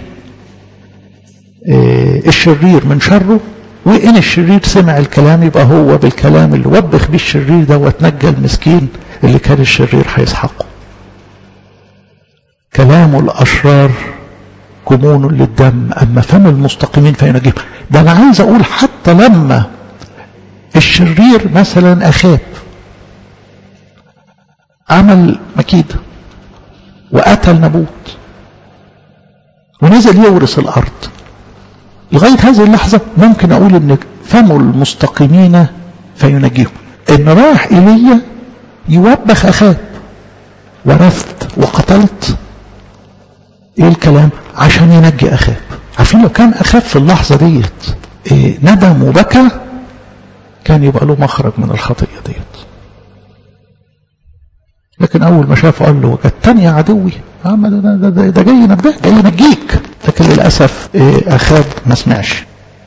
الشرير من شره وإن الشرير سمع الكلام يبقى هو بالكلام اللي وبخ بيه الشرير ده وتنجى المسكين اللي كان الشرير هيسحقه كلام الأشرار كمون للدم أما فم المستقيمين فينجيهم ده أنا عايز أقول حتى لما الشرير مثلا أخاب عمل مكيدة وقتل نبوت ونزل يورث الأرض لغاية هذه اللحظة ممكن أقول إن فم المستقيمين فينجيهم إن راح إيليا يوبخ أخاب ورثت وقتلت إيه الكلام عشان ينجي أخاب عارفين لو كان أخاب في اللحظة ديت إيه ندم وبكى كان يبقى له مخرج من الخطية ديت لكن أول ما شافه قال له جتني يا عدوي ده, ده, ده, ده جاي ينبهك جاي ينجيك لكن للأسف إيه أخاب ما سمعش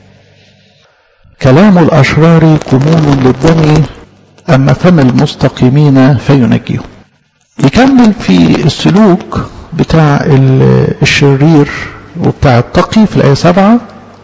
كلام الأشرار كمون للدم أما فم المستقيمين فينجيهم يكمل في السلوك بتاع الشرير وبتاع التقي في الآية سبعة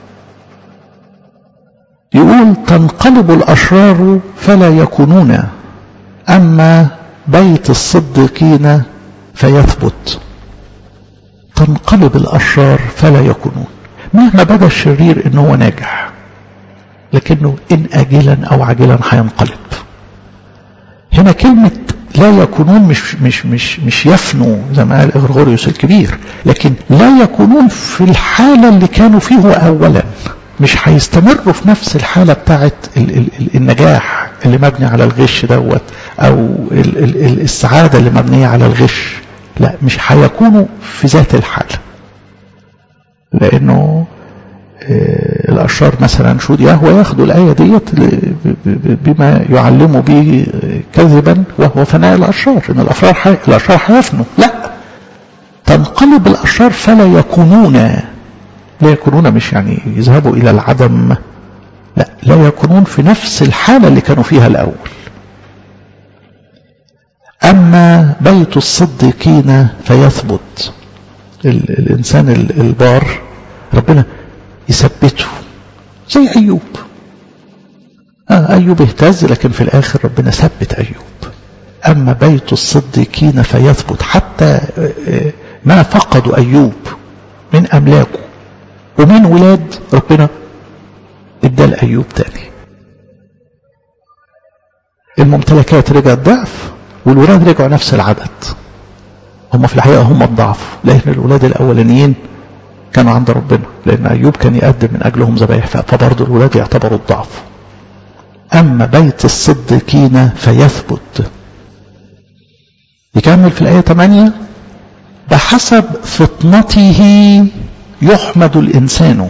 يقول تنقلب الأشرار فلا يكونون أما بيت الصديقين فيثبت تنقلب الأشرار فلا يكونون مهما بدا الشرير إن هو ناجح لكنه إن أجلا أو عاجلا هينقلب هنا كلمة لا يكونون مش مش مش مش يفنوا زي ما قال غرغوريوس الكبير لكن لا يكونون في الحالة اللي كانوا فيه أولا مش هيستمروا في نفس الحالة بتاعت ال ال ال النجاح اللي مبني على الغش دوت أو ال ال ال السعادة اللي مبنية على الغش لا مش هيكونوا في ذات الحالة لأنه الأشرار مثلا شو يهوى ياخدوا الآية ديت بما يعلموا به كذبا وهو فناء الأشرار إن الأشرار حي... الأشرار هيفنوا لا تنقلب الأشرار فلا يكونون لا يكونون مش يعني يذهبوا إلى العدم لا لا يكونون في نفس الحالة اللي كانوا فيها الأول أما بيت الصديقين فيثبت الإنسان البار ربنا يثبته زي أيوب آه أيوب اهتز لكن في الآخر ربنا ثبت أيوب أما بيت الصديقين فيثبت حتى ما فقدوا أيوب من أملاكه ومن ولاد ربنا ادى لأيوب تاني الممتلكات رجعت ضعف والولاد رجعوا نفس العدد هم في الحقيقة هم الضعف لأن الولاد الأولانيين كانوا عند ربنا لأن أيوب كان يقدم من أجلهم ذبائح فبرضه الولاد يعتبروا الضعف أما بيت الصديقين فيثبت يكمل في الآية 8 بحسب فطنته يحمد الإنسان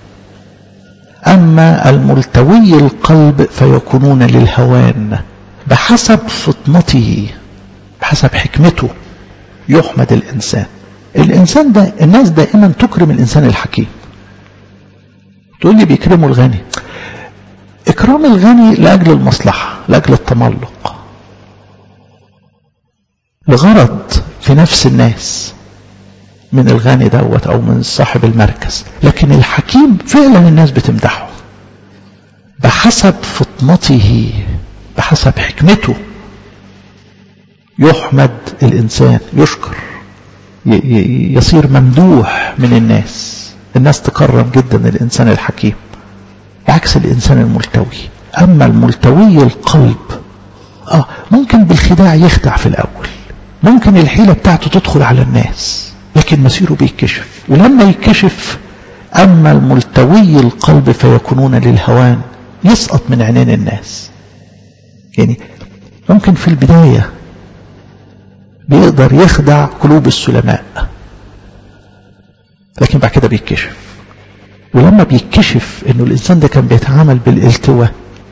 أما الملتوي القلب فيكونون للهوان بحسب فطنته بحسب حكمته يحمد الإنسان الإنسان ده الناس دائما تكرم الإنسان الحكيم تقول لي بيكرموا الغني إكرام الغني لأجل المصلحة لأجل التملق لغرض في نفس الناس من الغني دوت أو من صاحب المركز لكن الحكيم فعلا الناس بتمدحه بحسب فطنته بحسب حكمته يحمد الإنسان يشكر يصير ممدوح من الناس الناس تكرم جدا الإنسان الحكيم بعكس الإنسان الملتوي أما الملتوي القلب آه ممكن بالخداع يخدع في الأول ممكن الحيلة بتاعته تدخل على الناس لكن مسيره بيتكشف ولما يكشف أما الملتوي القلب فيكونون للهوان يسقط من عينين الناس يعني ممكن في البداية بيقدر يخدع قلوب السلماء لكن بعد كده بيتكشف ولما بيتكشف انه الانسان ده كان بيتعامل بالالتواء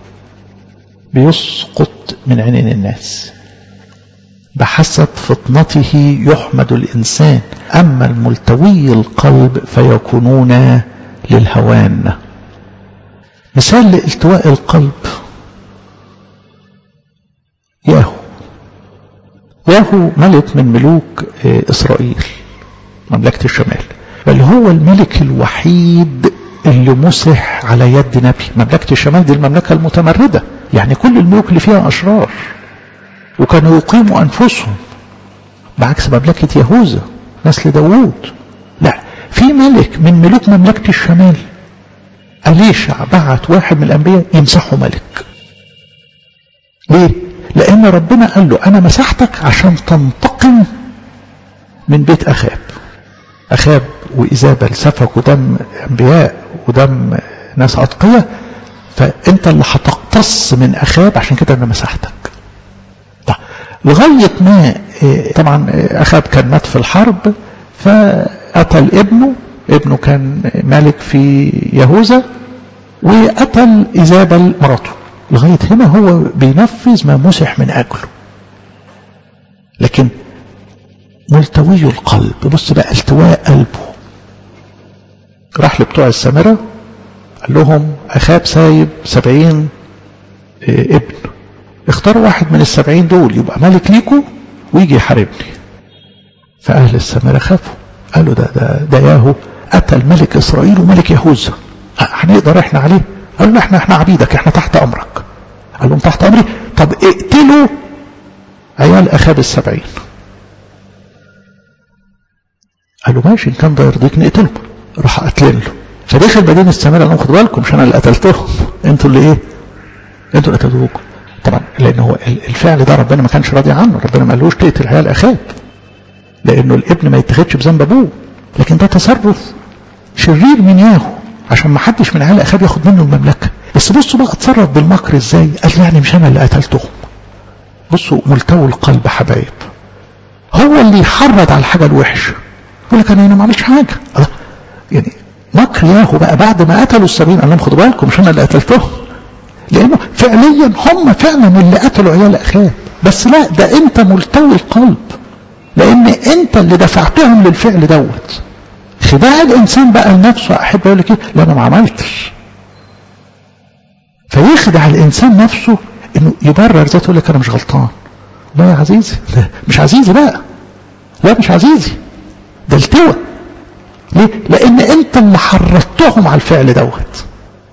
بيسقط من عينين الناس بحسب فطنته يحمد الانسان اما الملتوي القلب فيكونون للهوان مثال لالتواء القلب ياهو ياهو ملك من ملوك إسرائيل مملكة الشمال بل هو الملك الوحيد اللي مسح على يد نبي مملكة الشمال دي المملكة المتمردة يعني كل الملوك اللي فيها أشرار وكانوا يقيموا أنفسهم بعكس مملكة يهوذا نسل داوود لا في ملك من ملوك مملكة الشمال أليشع بعت واحد من الأنبياء يمسحه ملك ليه؟ لأن ربنا قال له أنا مسحتك عشان تنتقم من بيت أخاب أخاب وإيزابل سفكوا دم أنبياء ودم ناس أتقياء فأنت اللي هتقتص من أخاب عشان كده أنا مسحتك طيب لغاية ما طبعا أخاب كان مات في الحرب فقتل ابنه ابنه كان ملك في يهوذا وقتل إيزابل مراته لغاية هنا هو بينفذ ما مسح من أجله لكن ملتوي القلب بص بقى التواء قلبه راح لبتوع السامرة قال لهم أخاب سايب سبعين ابن اختاروا واحد من السبعين دول يبقى ملك ليكوا ويجي يحاربني فأهل السامرة خافوا قالوا ده ده ده ياهو قتل ملك إسرائيل وملك يهوذا هنقدر احنا عليه قالوا احنا احنا عبيدك احنا تحت أمرك قال لهم تحت أمري طب اقتلوا عيال أخاب السبعين قالوا ماشي ان كان ده يرضيك نقتلهم راح قاتلين له فدخل مدينه السامره قال خدوا بالكم مش انا اللي قتلتهم انتوا اللي ايه انتوا اللي قتلوكم طبعا لان هو الفعل ده ربنا ما كانش راضي عنه ربنا ما قالوش تقتل عيال اخاب لانه الابن ما يتخذش بذنب ابوه لكن ده تصرف شرير من ياهو عشان ما حدش من عيال اخاب ياخد منه المملكه بس بصوا بقى اتصرف بالمكر ازاي قال يعني مش انا اللي قتلتهم بصوا ملتوي القلب حبايب هو اللي يحرض على الحاجه الوحشه يقول لك انا هنا ما عملتش حاجه الله يعني مكر ياهو بقى بعد ما قتلوا السبعين قال لهم خدوا بالكم مش انا اللي قتلتهم لانه فعليا هم فعلا اللي قتلوا عيال اخاب بس لا ده انت ملتوي القلب لان انت اللي دفعتهم للفعل دوت خداع الانسان بقى لنفسه احب اقول لك ايه لا انا ما عملتش فيخدع الانسان نفسه انه يبرر ذاته يقول لك انا مش غلطان لا يا عزيزي لا مش عزيزي بقى لا مش عزيزي ده التوى ليه؟ لان انت اللي حرضتهم على الفعل دوت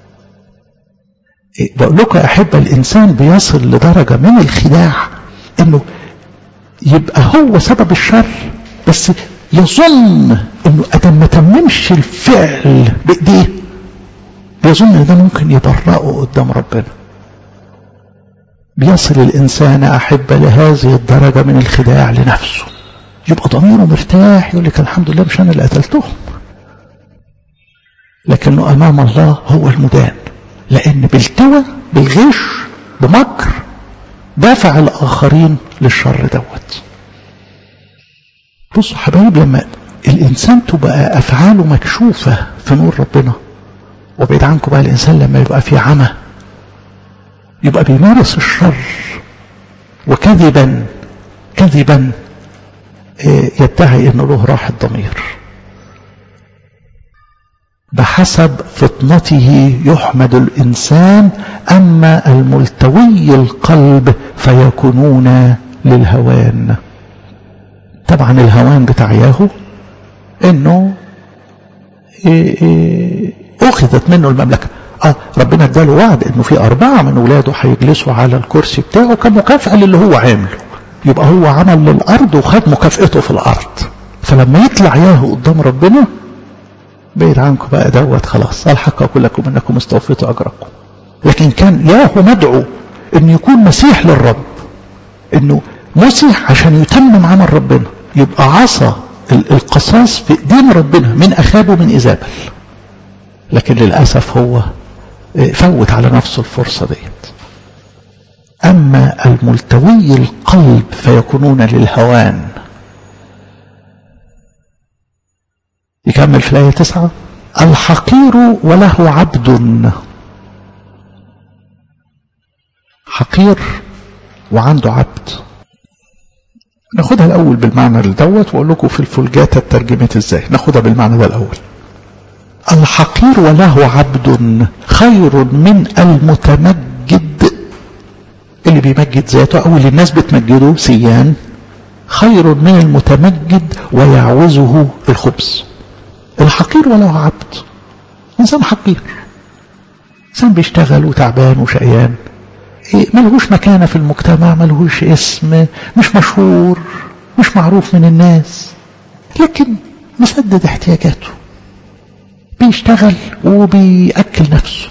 إيه بقول لكم يا احبه الانسان بيصل لدرجه من الخداع انه يبقى هو سبب الشر بس يظن انه ادم ما تممش الفعل بايديه بيظن ان ده ممكن يبرئه قدام ربنا بيصل الانسان احبه لهذه الدرجه من الخداع لنفسه يبقى ضميره مرتاح يقول لك الحمد لله مش انا اللي قتلتهم لكنه امام الله هو المدان لان بالتوى بالغش بمكر دافع الاخرين للشر دوت بصوا حبايب لما الانسان تبقى افعاله مكشوفه في نور ربنا وبعيد عنكم بقى الانسان لما يبقى في عمى يبقى بيمارس الشر وكذبا كذبا يدعي انه له راحة ضمير بحسب فطنته يحمد الانسان اما الملتوي القلب فيكونون للهوان طبعا الهوان بتاع ياهو انه اخذت منه المملكه اه ربنا اداله وعد انه في اربعه من اولاده هيجلسوا على الكرسي بتاعه كمكافاه للي هو عامله يبقى هو عمل للأرض وخد مكافئته في الأرض فلما يطلع ياهو قدام ربنا بعيد عنكم بقى دوت خلاص الحق أقول لكم أنكم استوفيتوا أجركم لكن كان ياهو مدعو أن يكون مسيح للرب أنه مسيح عشان يتمم عمل ربنا يبقى عصا القصاص في ايدين ربنا من أخابه من إيزابل لكن للأسف هو فوت على نفسه الفرصة ديت أما الملتوي القلب فيكونون للهوان يكمل في الآية تسعة الحقير وله عبد حقير وعنده عبد ناخدها الأول بالمعنى دوت وأقول لكم في الفلجاتة ترجمت إزاي ناخدها بالمعنى ده الأول الحقير وله عبد خير من المتمجد اللي بيمجد ذاته او اللي الناس بتمجده سيان خير من المتمجد ويعوزه الخبز الحقير وله عبد انسان حقير انسان بيشتغل وتعبان وشقيان إيه ملهوش مكانه في المجتمع ملهوش اسم مش مشهور مش معروف من الناس لكن مسدد احتياجاته بيشتغل وبيأكل نفسه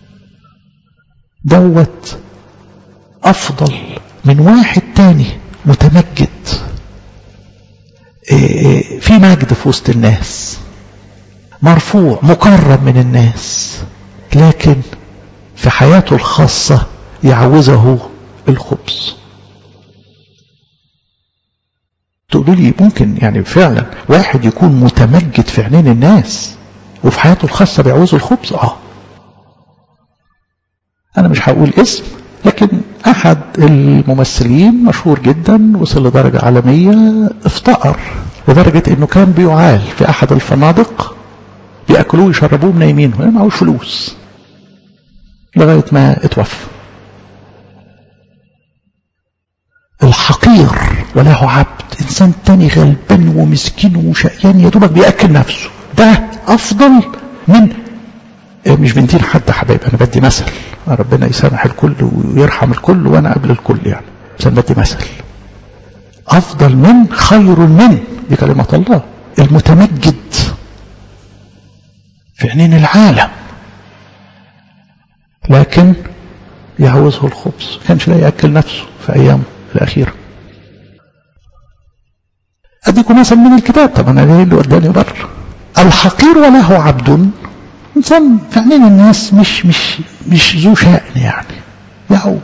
دوت أفضل من واحد تاني متمجد في مجد في وسط الناس مرفوع مكرم من الناس لكن في حياته الخاصة يعوزه الخبز تقولوا لي ممكن يعني فعلا واحد يكون متمجد في عينين الناس وفي حياته الخاصة بيعوزه الخبز اه انا مش هقول اسم لكن احد الممثلين مشهور جدا وصل لدرجة عالمية افتقر لدرجة انه كان بيعال في احد الفنادق بياكلوه ويشربوه نايمين وهي معهوش فلوس لغاية ما اتوفى الحقير وله عبد انسان تاني غلبان ومسكين وشقيان يا دوبك بياكل نفسه ده افضل من مش بنتين حد حبايب انا بدي مثل ربنا يسامح الكل ويرحم الكل وانا قبل الكل يعني بس انا بدي مثل افضل من خير من دي كلمة الله المتمجد في عينين العالم لكن يعوزه الخبز كانش لا يأكل نفسه في أيامه الأخيرة أديكم مثل من الكتاب طب أنا ليه اللي قدامي بره الحقير وله عبد إنسان في عينين الناس مش مش مش ذو شأن يعني يعوب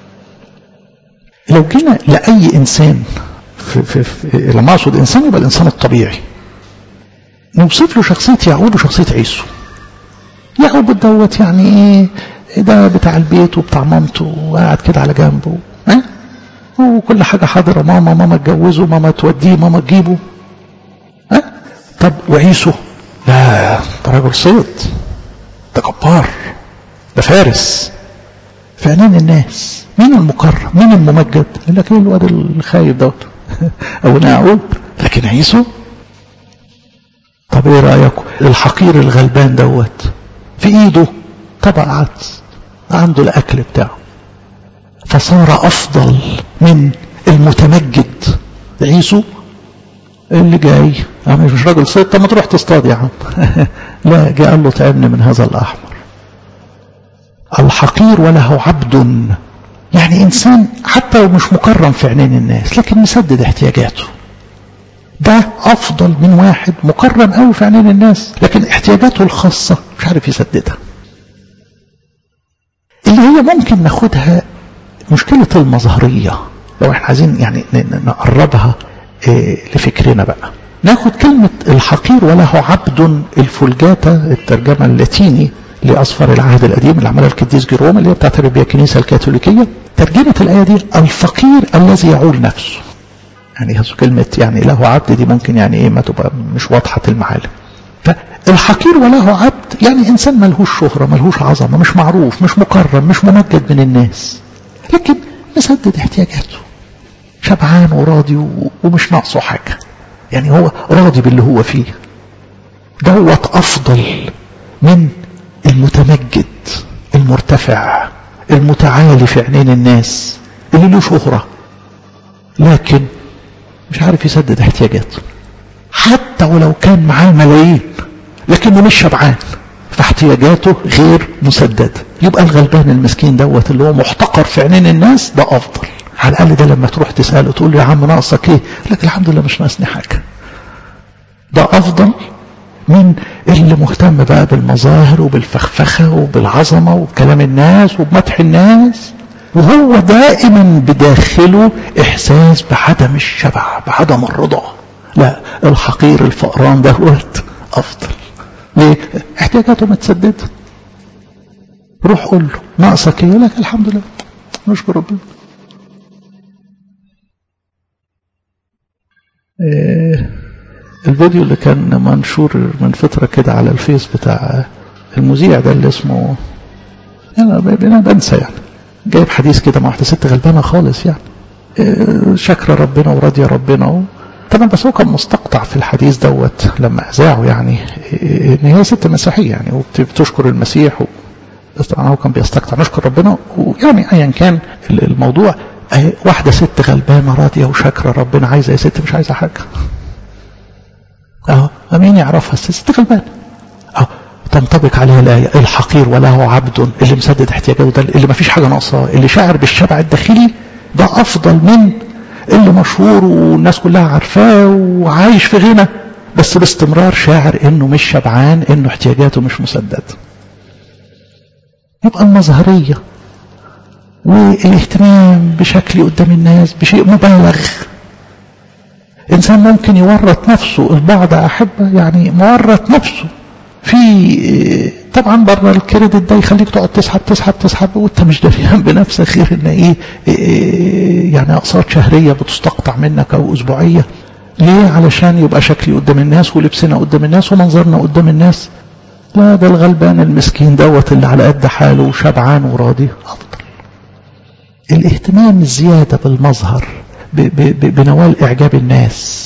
لو جينا لأي إنسان في في في لما أقصد إنسان يبقى الإنسان الطبيعي نوصف له شخصية يعقوب وشخصية عيسو يعقوب دوت يعني ايه ده بتاع البيت وبتاع مامته وقاعد كده على جنبه ها وكل حاجة حاضرة ماما ماما تجوزه ماما توديه ماما تجيبه ها طب وعيسو لا ده راجل صيد ده جبار ده فارس في عينين الناس مين المكرم مين الممجد يقول لك ايه الواد الخايب دوت او يعقوب لكن عيسو طب ايه رايكم الحقير الغلبان دوت في ايده طبق عدس عنده الاكل بتاعه فصار افضل من المتمجد عيسو اللي جاي انا مش راجل صيد طب ما تروح تصطاد يا عم لا جاء قال له تعبني من هذا الاحمر الحقير وله عبد يعني انسان حتى لو مش مكرم في عينين الناس لكن مسدد احتياجاته ده افضل من واحد مكرم قوي في عينين الناس لكن احتياجاته الخاصة مش عارف يسددها اللي هي ممكن ناخدها مشكلة المظهرية لو احنا عايزين يعني نقربها اه لفكرنا بقى ناخد كلمة الحقير وله عبد الفلجاتا الترجمة اللاتيني لأصفر العهد القديم اللي عملها القديس جيروم اللي هي بتاعت الكنيسة الكاثوليكية ترجمة الآية دي الفقير الذي يعول نفسه يعني هذه كلمة يعني له عبد دي ممكن يعني ايه ما تبقى مش واضحة المعالم فالحقير وله عبد يعني انسان ملهوش شهرة ملهوش عظمة مش معروف مش مكرم مش ممجد من الناس لكن مسدد احتياجاته شبعان وراضي ومش ناقصه حاجة يعني هو راضي باللي هو فيه دوت افضل من المتمجد المرتفع المتعالي في عينين الناس اللي له شهرة لكن مش عارف يسدد احتياجاته حتى ولو كان معاه ملايين لكنه مش شبعان فاحتياجاته غير مسددة يبقى الغلبان المسكين دوت اللي هو محتقر في عينين الناس ده افضل على الاقل ده لما تروح تساله تقول له يا عم ناقصك ايه لك الحمد لله مش ناقصني حاجه ده افضل من اللي مهتم بقى بالمظاهر وبالفخفخه وبالعظمه وبكلام الناس وبمدح الناس وهو دائما بداخله احساس بعدم الشبع بعدم الرضا لا الحقير الفقران دوت افضل ليه احتياجاته متسدده روح قول له ناقصك ايه يقول لك الحمد لله نشكر ربنا إيه الفيديو اللي كان منشور من فترة كده على الفيس بتاع المذيع ده اللي اسمه انا انا بنسى يعني جايب حديث كده مع واحده ست غلبانه خالص يعني شكر ربنا وراضيه ربنا و... طبعا بس هو كان مستقطع في الحديث دوت لما اذاعه يعني ان هي ست مسيحيه يعني وبتشكر المسيح و... بس طبعا هو كان بيستقطع نشكر ربنا ويعني ايا كان الموضوع واحده ست غلبانه راضيه وشاكره ربنا عايزه يا ست مش عايزه حاجه اهو مين يعرفها الست غلبانه اهو تنطبق عليها الآية الحقير وله عبد اللي مسدد احتياجاته ده اللي ما فيش حاجة ناقصاه اللي شاعر بالشبع الداخلي ده أفضل من اللي مشهور والناس كلها عارفاه وعايش في غنى بس باستمرار شاعر انه مش شبعان انه احتياجاته مش مسددة يبقى المظهرية والاهتمام بشكل قدام الناس بشيء مبالغ انسان ممكن يورط نفسه البعض احبه يعني مورط نفسه في طبعا بره الكريدت ده يخليك تقعد تسحب تسحب تسحب وانت مش دافيان بنفسك غير ان ايه, إيه يعني اقساط شهريه بتستقطع منك او اسبوعيه ليه علشان يبقى شكلي قدام الناس ولبسنا قدام الناس ومنظرنا قدام الناس لا ده الغلبان المسكين دوت اللي على قد حاله وشبعان وراضي افضل الاهتمام الزياده بالمظهر بنوال اعجاب الناس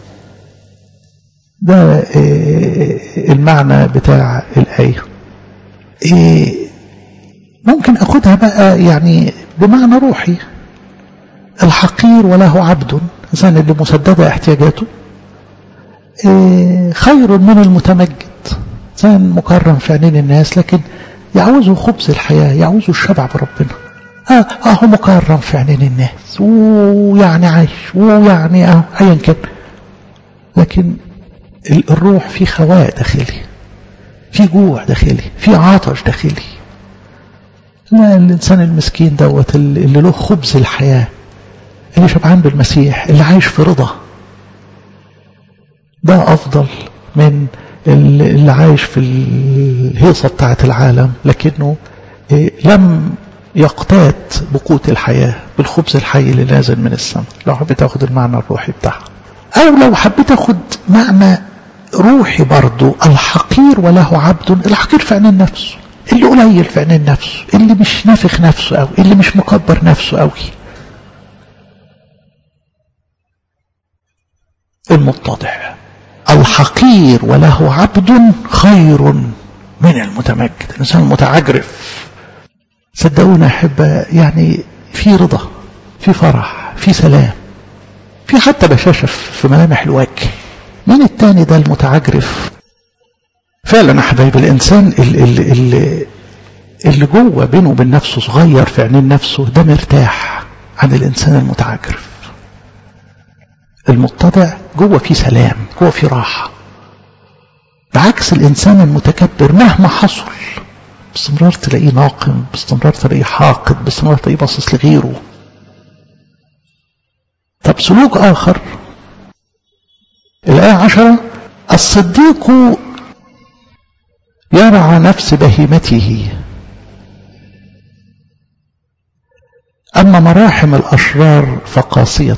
ده المعنى بتاع الآية ممكن أخدها بقى يعني بمعنى روحي الحقير وله عبد إنسان اللي مسددة احتياجاته خير من المتمجد إنسان مكرم في عينين الناس لكن يعوزه خبز الحياة يعوزه الشبع بربنا اه اهو مكرم في عينين الناس ويعني عايش ويعني اه ايا كان لكن الروح في خواء داخلي في جوع داخلي في عطش داخلي لا الإنسان المسكين دوت اللي له خبز الحياة اللي شبعان بالمسيح اللي عايش في رضا ده أفضل من اللي عايش في الهيصة بتاعة العالم لكنه لم يقتات بقوت الحياة بالخبز الحي اللي نازل من السماء لو حبيت تاخد المعنى الروحي بتاعها أو لو حبيت أخد معنى روحي برضو الحقير وله عبد الحقير في عينين نفسه اللي قليل في عينين نفسه اللي مش نافخ نفسه أوي اللي مش مكبر نفسه أوي المتضع الحقير وله عبد خير من المتمجد الإنسان المتعجرف صدقونا أحب يعني في رضا في فرح في سلام في حتى بشاشة في ملامح الوجه مين التاني ده المتعجرف فعلا يا حبايب الإنسان اللي, اللي, اللي جوه بينه وبين نفسه صغير في عينين نفسه ده مرتاح عن الإنسان المتعجرف المتضع جوه فيه سلام جوه فيه راحة بعكس الإنسان المتكبر مهما حصل باستمرار تلاقيه ناقم باستمرار تلاقيه حاقد باستمرار تلاقيه باصص لغيره طب سلوك آخر الآية عشرة الصديق يرعى نفس بهيمته أما مراحم الأشرار فقاسية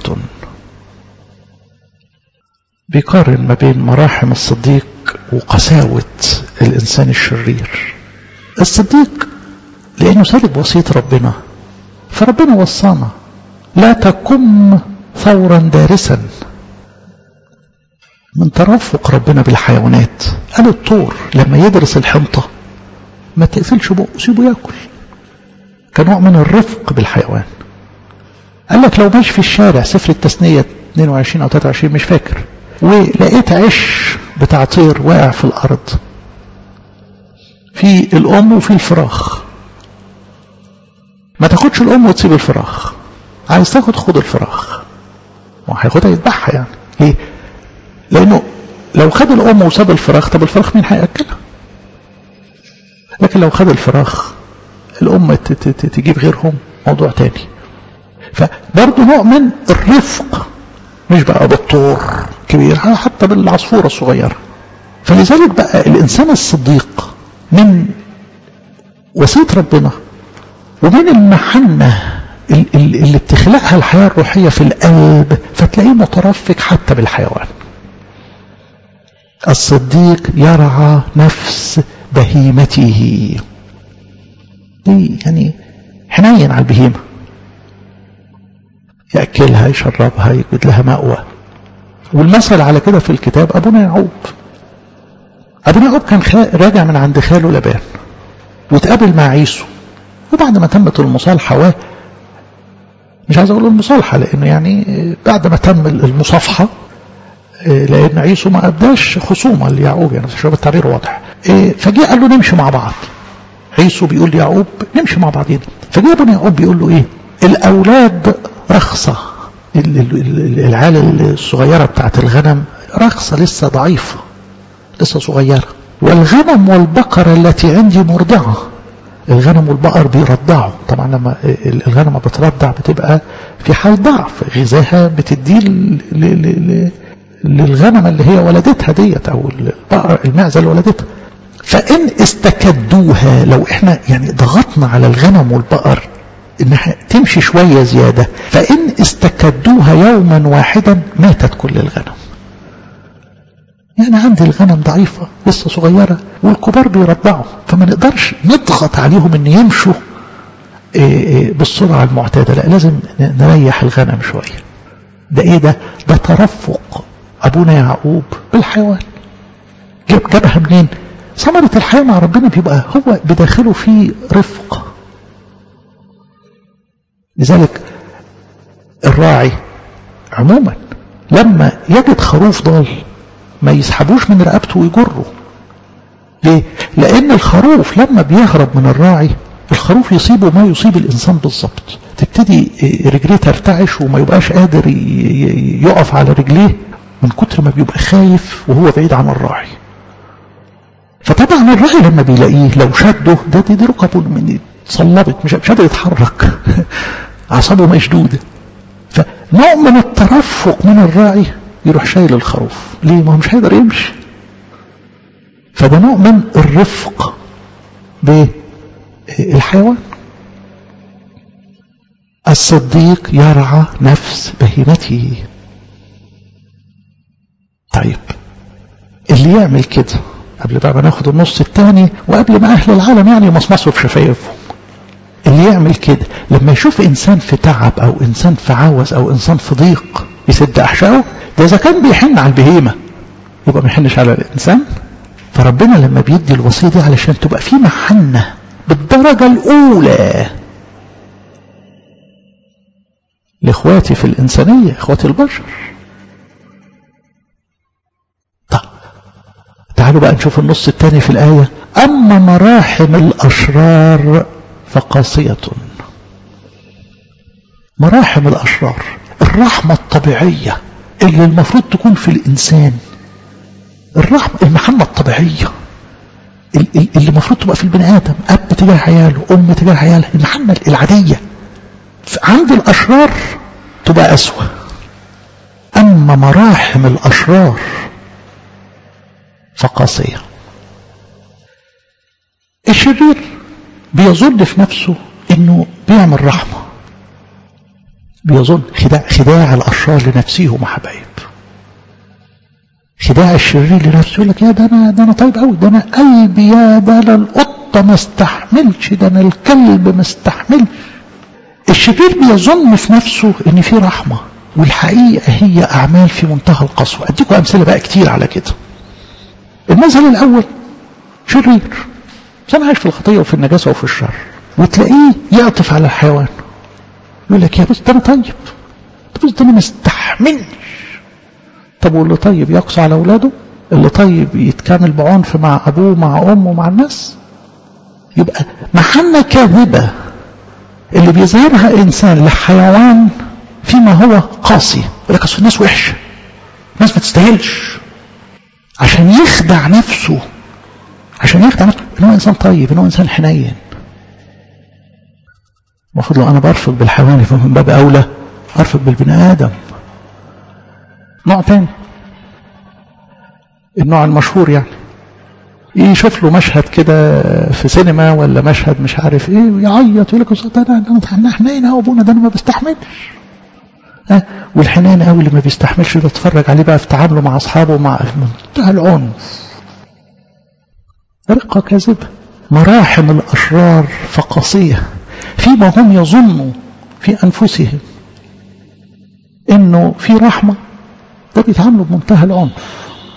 بيقارن ما بين مراحم الصديق وقساوة الإنسان الشرير الصديق لأنه سالك وصية ربنا فربنا وصانا لا تكن ثورا دارسا من ترفق ربنا بالحيوانات قال الطور لما يدرس الحنطة ما تقفلش بقه سيبه ياكل كنوع من الرفق بالحيوان قال لك لو ماشي في الشارع سفر التثنية 22 أو 23 مش فاكر ولقيت عش بتاع طير واقع في الأرض في الأم وفي الفراخ ما تاخدش الأم وتسيب الفراخ عايز تاخد خد الفراخ ما هياخدها يذبحها يعني ليه؟ لأنه لو خد الأم وساب الفراخ طب الفراخ مين هيأكلها؟ لكن لو خد الفراخ الأم تجيب غيرهم موضوع تاني فبرضه نوع من الرفق مش بقى بالطور كبير حتى بالعصفورة الصغيرة فلذلك بقى الإنسان الصديق من وصية ربنا ومن المحنة اللي بتخلقها الحياة الروحية في القلب فتلاقيه مترفق حتى بالحيوان الصديق يرعى نفس بهيمته دي يعني حنين على البهيمة يأكلها يشربها يجد لها مأوى والمثل على كده في الكتاب أبونا يعقوب أبونا يعقوب كان راجع من عند خاله لبان واتقابل مع عيسو وبعد ما تمت المصالحة و مش عايز أقول المصالحة لأنه يعني بعد ما تم المصافحة لأن عيسو ما أبداش خصومة ليعقوب يعني عشان التعبير واضح فجاء قال له نمشي مع بعض عيسو بيقول ليعقوب نمشي مع بعضين فجاء ابن يعقوب بيقول له ايه الأولاد رخصة العيال الصغيرة بتاعت الغنم رخصة لسه ضعيفة لسه صغيرة والغنم والبقرة التي عندي مرضعة الغنم والبقر بيرضعوا طبعا لما الغنم بترضع بتبقى في حال ضعف غذاها بتديه للغنم اللي هي ولدتها ديت او البقر المعزه اللي ولدتها فان استكدوها لو احنا يعني ضغطنا على الغنم والبقر انها تمشي شويه زياده فان استكدوها يوما واحدا ماتت كل الغنم يعني عندي الغنم ضعيفة لسه صغيرة والكبار بيرضعوا فما نقدرش نضغط عليهم ان يمشوا بالسرعة المعتادة لا لازم نريح الغنم شوية ده ايه ده ده ترفق ابونا يعقوب بالحيوان جاب جابها منين ثمرة الحياة مع ربنا بيبقى هو بداخله فيه رفق لذلك الراعي عموما لما يجد خروف ضال ما يسحبوش من رقبته ويجره ليه؟ لأن الخروف لما بيهرب من الراعي الخروف يصيبه ما يصيب الإنسان بالظبط تبتدي رجليه ترتعش وما يبقاش قادر يقف على رجليه من كتر ما بيبقى خايف وهو بعيد عن الراعي فطبعا الراعي لما بيلاقيه لو شده ده دي, دي ركبه من صلبت مش قادر يتحرك اعصابه مشدوده فنوع من الترفق من الراعي يروح شايل الخروف ليه ما هو مش هيقدر يمشي فده نوع من الرفق بالحيوان الصديق يرعى نفس بهيمته طيب اللي يعمل كده قبل بقى ما ناخد النص الثاني وقبل ما اهل العالم يعني يمصمصوا في شفايفهم اللي يعمل كده لما يشوف انسان في تعب او انسان في عوز او انسان في ضيق يسد احشائه ده اذا كان بيحن على البهيمه يبقى ما يحنش على الانسان فربنا لما بيدي الوصيه دي علشان تبقى في محنه بالدرجه الاولى لاخواتي في الانسانيه اخواتي البشر طب تعالوا بقى نشوف النص الثاني في الايه اما مراحم الاشرار فقاسيه مراحم الاشرار الرحمه الطبيعيه اللي المفروض تكون في الإنسان الرحمة المحنة الطبيعية اللي المفروض تبقى في البني آدم أب تجاه عياله أم تجاه عيالها المحنة العادية عند الأشرار تبقى أسوأ أما مراحم الأشرار فقاسية الشرير بيظن في نفسه انه بيعمل رحمه بيظن خداع, خداع الأشرار لنفسهم حبايب خداع الشرير لنفسه يقول لك يا ده أنا, ده أنا طيب قوي ده أنا قلبي يا ده أنا القطة ما استحملش ده أنا الكلب ما استحملش الشرير بيظن في نفسه إن في رحمة والحقيقة هي أعمال في منتهى القسوة أديكم أمثلة بقى كتير على كده المثل الأول شرير إنسان عايش في الخطية وفي النجاسة وفي الشر وتلاقيه يعطف على الحيوان يقول لك يا بس ده انا طيب ده بس ده انا ما استحملش طب واللي طيب يقسى على اولاده اللي طيب يتكامل بعنف مع ابوه مع امه مع الناس يبقى محنه كاذبه اللي بيظهرها انسان لحيوان فيما هو قاسي يقول لك اصل الناس وحشه الناس ما تستاهلش عشان يخدع نفسه عشان يخدع نفسه ان هو انسان طيب ان هو انسان حنين المفروض لو انا برفق بالحيوان فمن باب اولى ارفق بالبني ادم نوع تاني النوع المشهور يعني يشوف له مشهد كده في سينما ولا مشهد مش عارف ايه ويعيط يقول لك ده انا احنا حنين اهو ابونا ده انا ما بستحملش والحنان قوي اللي ما بيستحملش يتفرج عليه بقى في تعامله مع اصحابه مع منتهى العنف رقة كاذبة مراحم الأشرار فقصية فيما هم يظنوا في أنفسهم إنه في رحمة ده بيتعاملوا بمنتهى العنف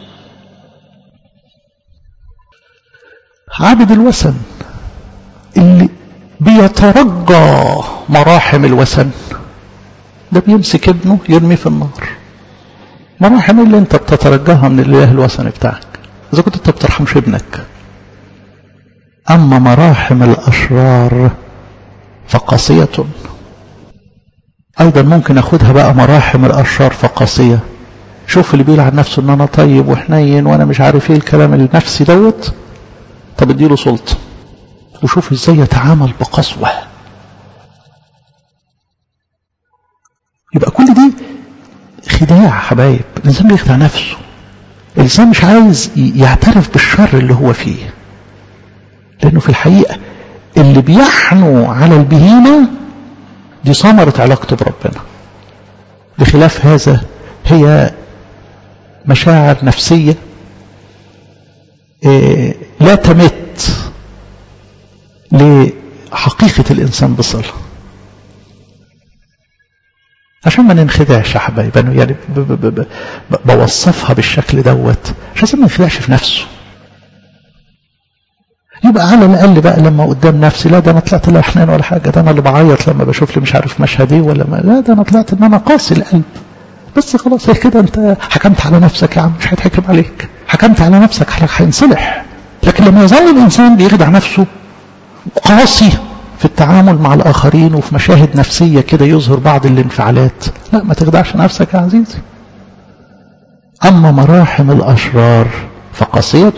عابد الوثن اللي بيترجى مراحم الوثن ده بيمسك ابنه يرميه في النار مراحم اللي انت بتترجاها من الاله الوثني بتاعك اذا كنت انت بترحمش ابنك اما مراحم الاشرار فقاسية ايضا ممكن اخدها بقى مراحم الاشرار فقاسية شوف اللي بيقول عن نفسه ان انا طيب وحنين وانا مش عارف ايه الكلام النفسي دوت طب اديله سلطة وشوف ازاي يتعامل بقسوة يبقى كل دي خداع حبايب الانسان بيخدع نفسه الانسان مش عايز يعترف بالشر اللي هو فيه لانه في الحقيقة اللي بيحنو على البهيمة دي ثمرة علاقته بربنا بخلاف هذا هي مشاعر نفسية لا تمت لحقيقة الإنسان بصلة عشان ما ننخدعش يا حبايب أنا يعني ب ب ب بوصفها بالشكل دوت عشان ما ننخدعش في نفسه يبقى على الأقل بقى لما قدام نفسي لا ده أنا طلعت لا حنان ولا حاجة ده أنا اللي بعيط لما بشوف لي مش عارف مشهد إيه ولا ما لا ده أنا طلعت إن أنا قاسي القلب بس خلاص هي كده أنت حكمت على نفسك يا عم مش هيتحكم عليك حكمت على نفسك هينصلح لكن لما يظل الإنسان بيخدع نفسه قاسي في التعامل مع الآخرين وفي مشاهد نفسية كده يظهر بعض الانفعالات لا ما تخدعش نفسك يا عزيزي أما مراحم الأشرار فقاسية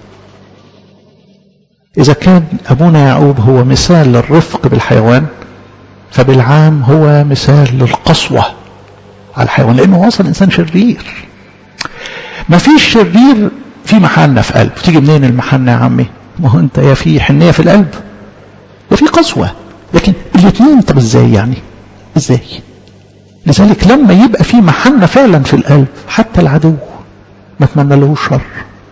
إذا كان أبونا يعقوب هو مثال للرفق بالحيوان فبالعام هو مثال للقسوة على الحيوان لأنه أصلا إنسان شرير ما فيش شرير في محنة في قلب تيجي منين المحنة يا عمي ما هو أنت يا في حنية في القلب يا في قسوة لكن الاثنين طب ازاي يعني ازاي لذلك لما يبقى في محنة فعلا في القلب حتى العدو ما اتمنى له شر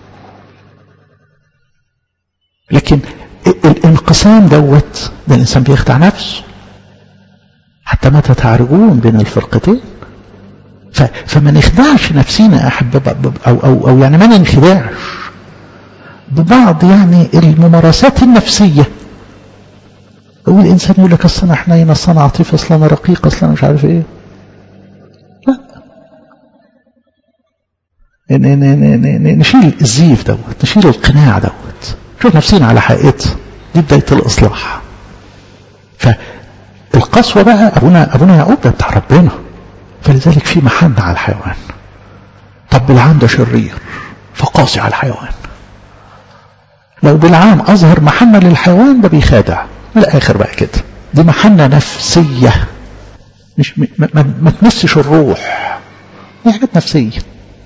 لكن الانقسام دوت ده الانسان بيخدع نفسه حتى متى تعرجون بين الفرقتين فما نخدعش نفسينا احب او او او يعني ما ننخدعش ببعض يعني الممارسات النفسيه هو الانسان يقول لك اصل انا حنين اصل انا عاطفي اصل انا رقيق اصل انا مش عارف ايه لا نشيل الزيف دوت نشيل القناع دوت شوف نفسينا على حقيقتها دي بداية الإصلاح فالقسوة بقى أبونا أبونا يعقوب ده بتاع ربنا فلذلك في محنة على الحيوان طب بالعام ده شرير فقاسي على الحيوان لو بالعام أظهر محنة للحيوان ده بيخادع من الآخر بقى كده دي محنة نفسية مش ما, ما, ما تمسش الروح دي حاجات نفسية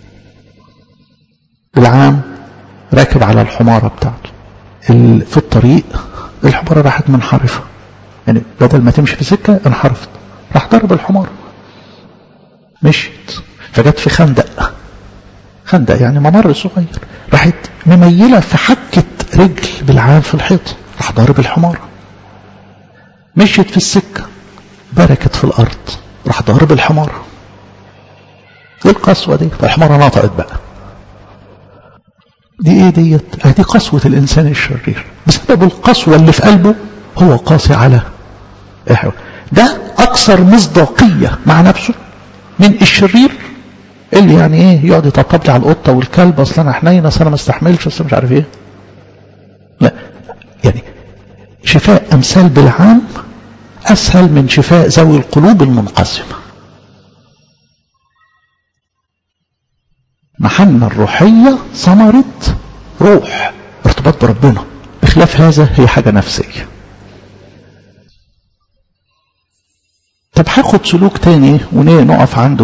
بالعام راكب على الحمارة بتاعته في الطريق الحمارة راحت منحرفة يعني بدل ما تمشي في سكة انحرفت راح ضرب الحمارة مشيت فجت في خندق خندق يعني ممر صغير راحت مميلة في حكة رجل بالعام في الحيط راح ضارب الحمارة مشيت في السكة بركت في الأرض راح ضارب الحمارة ايه القسوة دي فالحمارة نطقت بقى دي ايه ديت دي قسوة الانسان الشرير بسبب القسوة اللي في قلبه هو قاسي على ده اكثر مصداقية مع نفسه من الشرير اللي يعني ايه يقعد يطبطب لي على القطة والكلب اصل انا حنين اصل انا ما استحملش اصل مش عارف ايه لا يعني شفاء امثال بالعام اسهل من شفاء ذوي القلوب المنقسمه محنة الروحية ثمرة روح ارتباط بربنا بخلاف هذا هي حاجة نفسية طب هاخد سلوك تاني ونقف عنده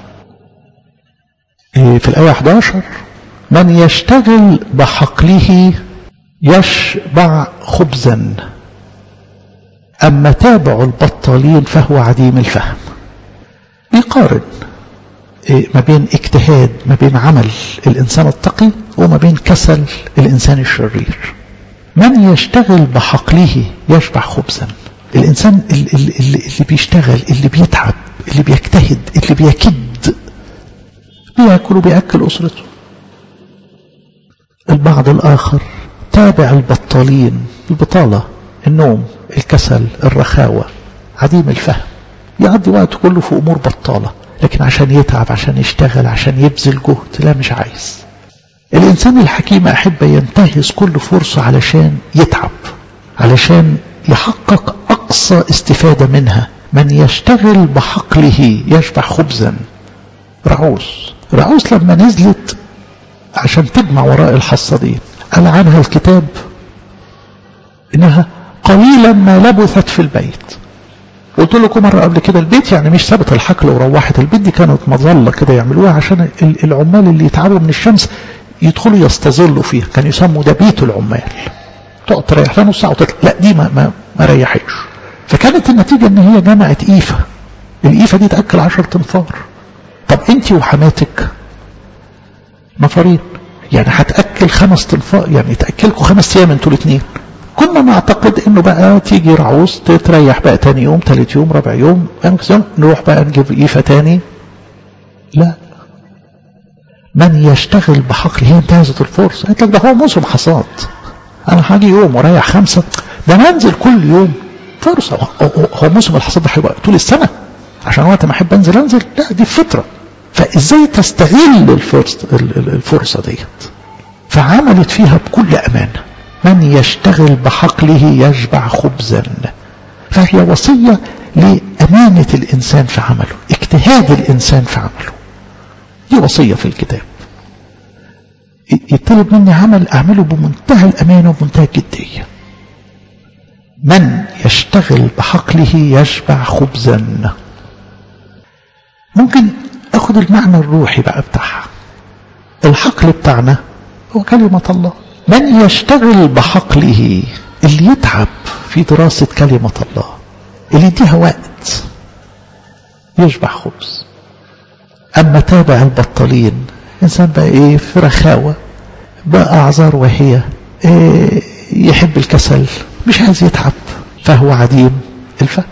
في الآية 11 من يشتغل بحقله يشبع خبزا أما تابع البطالين فهو عديم الفهم بيقارن ما بين اجتهاد ما بين عمل الإنسان التقي وما بين كسل الإنسان الشرير من يشتغل بحقله يشبع خبزا الإنسان اللي, اللي, اللي بيشتغل اللي بيتعب اللي بيجتهد اللي بيكد بياكل وبيأكل أسرته البعض الآخر تابع البطالين البطالة النوم الكسل الرخاوة عديم الفهم يقضي وقته كله في أمور بطالة لكن عشان يتعب عشان يشتغل عشان يبذل جهد لا مش عايز الإنسان الحكيم أحب ينتهز كل فرصة علشان يتعب علشان يحقق أقصى استفادة منها من يشتغل بحقله يشبع خبزا رعوس رعوس لما نزلت عشان تجمع وراء الحصادين قال عنها الكتاب إنها قليلا ما لبثت في البيت قلت لكم مرة قبل كده البيت يعني مش ثابت الحقل وروحت البيت دي كانت مظلة كده يعملوها عشان العمال اللي يتعبوا من الشمس يدخلوا يستظلوا فيها كان يسموا ده بيت العمال تقعد تريح لها نص ساعة وتطلع لا دي ما, ما, ما ريحتش فكانت النتيجة ان هي جمعت ايفة الايفة دي تأكل عشر تنفار طب انت وحماتك نفرين يعني هتأكل خمس تنفار يعني تأكلكوا خمس ايام انتوا الاثنين كنا نعتقد انه بقى تيجي رعوز تريح بقى تاني يوم ثالث يوم رابع يوم نروح بقى نجيب ايفة تاني لا من يشتغل بحقله هي انتهزت الفرصة قالت لك ده هو موسم حصاد انا هاجي يوم ورايح خمسة ده انا انزل كل يوم فرصة هو موسم الحصاد ده هيبقى طول السنة عشان وقت ما احب انزل انزل لا دي فطرة فازاي تستغل الفرصة, الفرصة ديت فعملت فيها بكل امانة من يشتغل بحقله يشبع خبزا فهي وصية لأمانة الإنسان في عمله اجتهاد الإنسان في عمله دي وصية في الكتاب يطلب مني عمل أعمله بمنتهى الأمانة وبمنتهى الجدية من يشتغل بحقله يشبع خبزا ممكن أخذ المعنى الروحي بقى بتاعها الحقل بتاعنا هو كلمة الله من يشتغل بحقله اللي يتعب في دراسة كلمة الله اللي يديها وقت يشبع خبز أما تابع البطالين إنسان بقى إيه في رخاوة بقى أعذار وهي إيه يحب الكسل مش عايز يتعب فهو عديم الفهم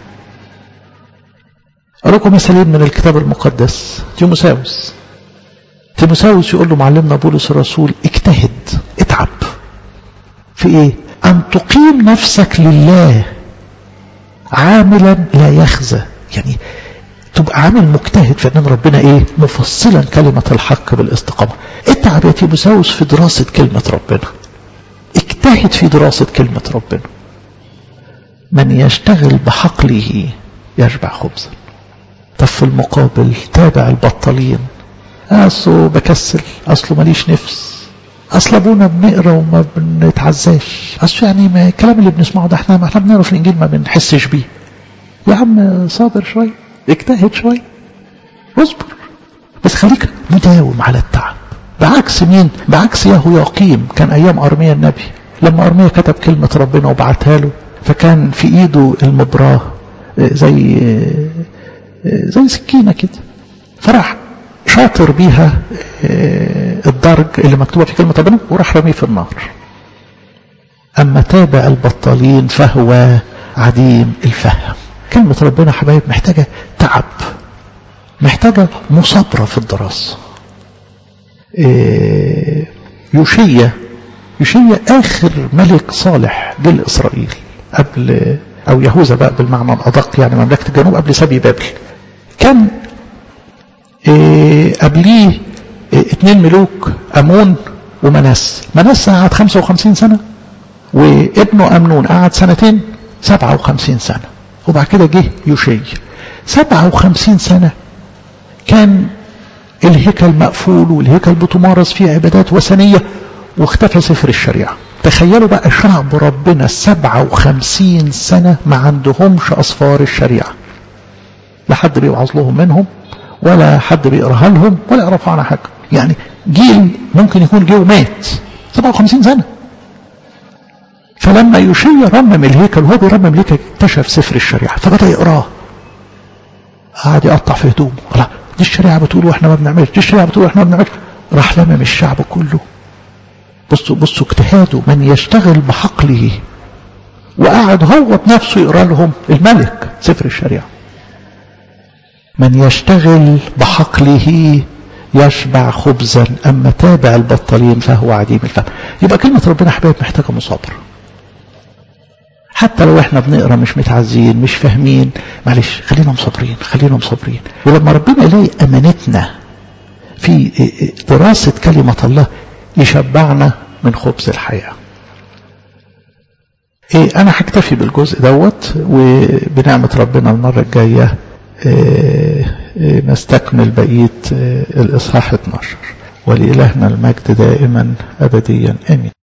أراكم مثالين من الكتاب المقدس تيموساوس تيموساوس يقول له معلمنا بولس الرسول اجتهد اتعب في ايه ان تقيم نفسك لله عاملا لا يخزى يعني تبقى عامل مجتهد في ان ربنا ايه مفصلا كلمة الحق بالاستقامة اتعب يا تيموساوس في دراسة كلمة ربنا اجتهد في دراسة كلمة ربنا من يشتغل بحقله يشبع خبزا طب في المقابل تابع البطالين اصله بكسل اصله ماليش نفس اصل ابونا بنقرا وما بنتعزاش اصل يعني ما الكلام اللي بنسمعه ده احنا احنا بنقرا في الانجيل ما بنحسش بيه يا عم صابر شويه اجتهد شويه اصبر بس خليك مداوم على التعب بعكس مين بعكس ياهو يقيم كان ايام ارميا النبي لما ارميا كتب كلمه ربنا وبعتها له فكان في ايده المبراه زي زي سكينه كده فراح شاطر بيها الدرج اللي مكتوبة في كلمة ربنا وراح رميه في النار أما تابع البطالين فهو عديم الفهم كلمة ربنا حبايب محتاجة تعب محتاجة مصابرة في الدراسة يوشية يوشية آخر ملك صالح للإسرائيل قبل أو يهوذا بقى بالمعنى الأدق يعني مملكة الجنوب قبل سبي بابل كان إيه قبليه إيه اتنين ملوك أمون ومناس مناس قعد 55 سنة وابنه أمنون قعد سنتين 57 سنة وبعد كده جه يوشي 57 سنة كان الهيكل مقفول والهيكل بتمارس فيه عبادات وثنية واختفى سفر الشريعة تخيلوا بقى شعب ربنا 57 سنة ما عندهمش أصفار الشريعة لا حد بيوعظ لهم منهم ولا حد بيقراها لهم ولا يعرفوا عنها حاجه يعني جيل ممكن يكون جه ومات 57 سنه فلما يوشيا رمم الهيكل وهو بيرمم الهيكل اكتشف سفر الشريعه فبدا يقراه قعد يقطع في هدومه لا دي الشريعة بتقول واحنا ما بنعملش دي الشريعة بتقول واحنا ما بنعملش راح لمم الشعب كله بصوا بصوا اجتهاده من يشتغل بحقله وقعد هو بنفسه يقرا لهم الملك سفر الشريعة من يشتغل بحقله يشبع خبزا أما تابع البطالين فهو عديم الفهم يبقى كلمة ربنا حبايب محتاجة مصابرة حتى لو احنا بنقرا مش متعزين مش فاهمين معلش خلينا مصابرين خلينا مصابرين ولما ربنا يلاقي امانتنا في دراسة كلمة الله يشبعنا من خبز الحياة ايه انا هكتفي بالجزء دوت وبنعمة ربنا المرة الجاية إيه إيه نستكمل بقية إيه الإصحاح 12 ولإلهنا المجد دائما أبديا آمين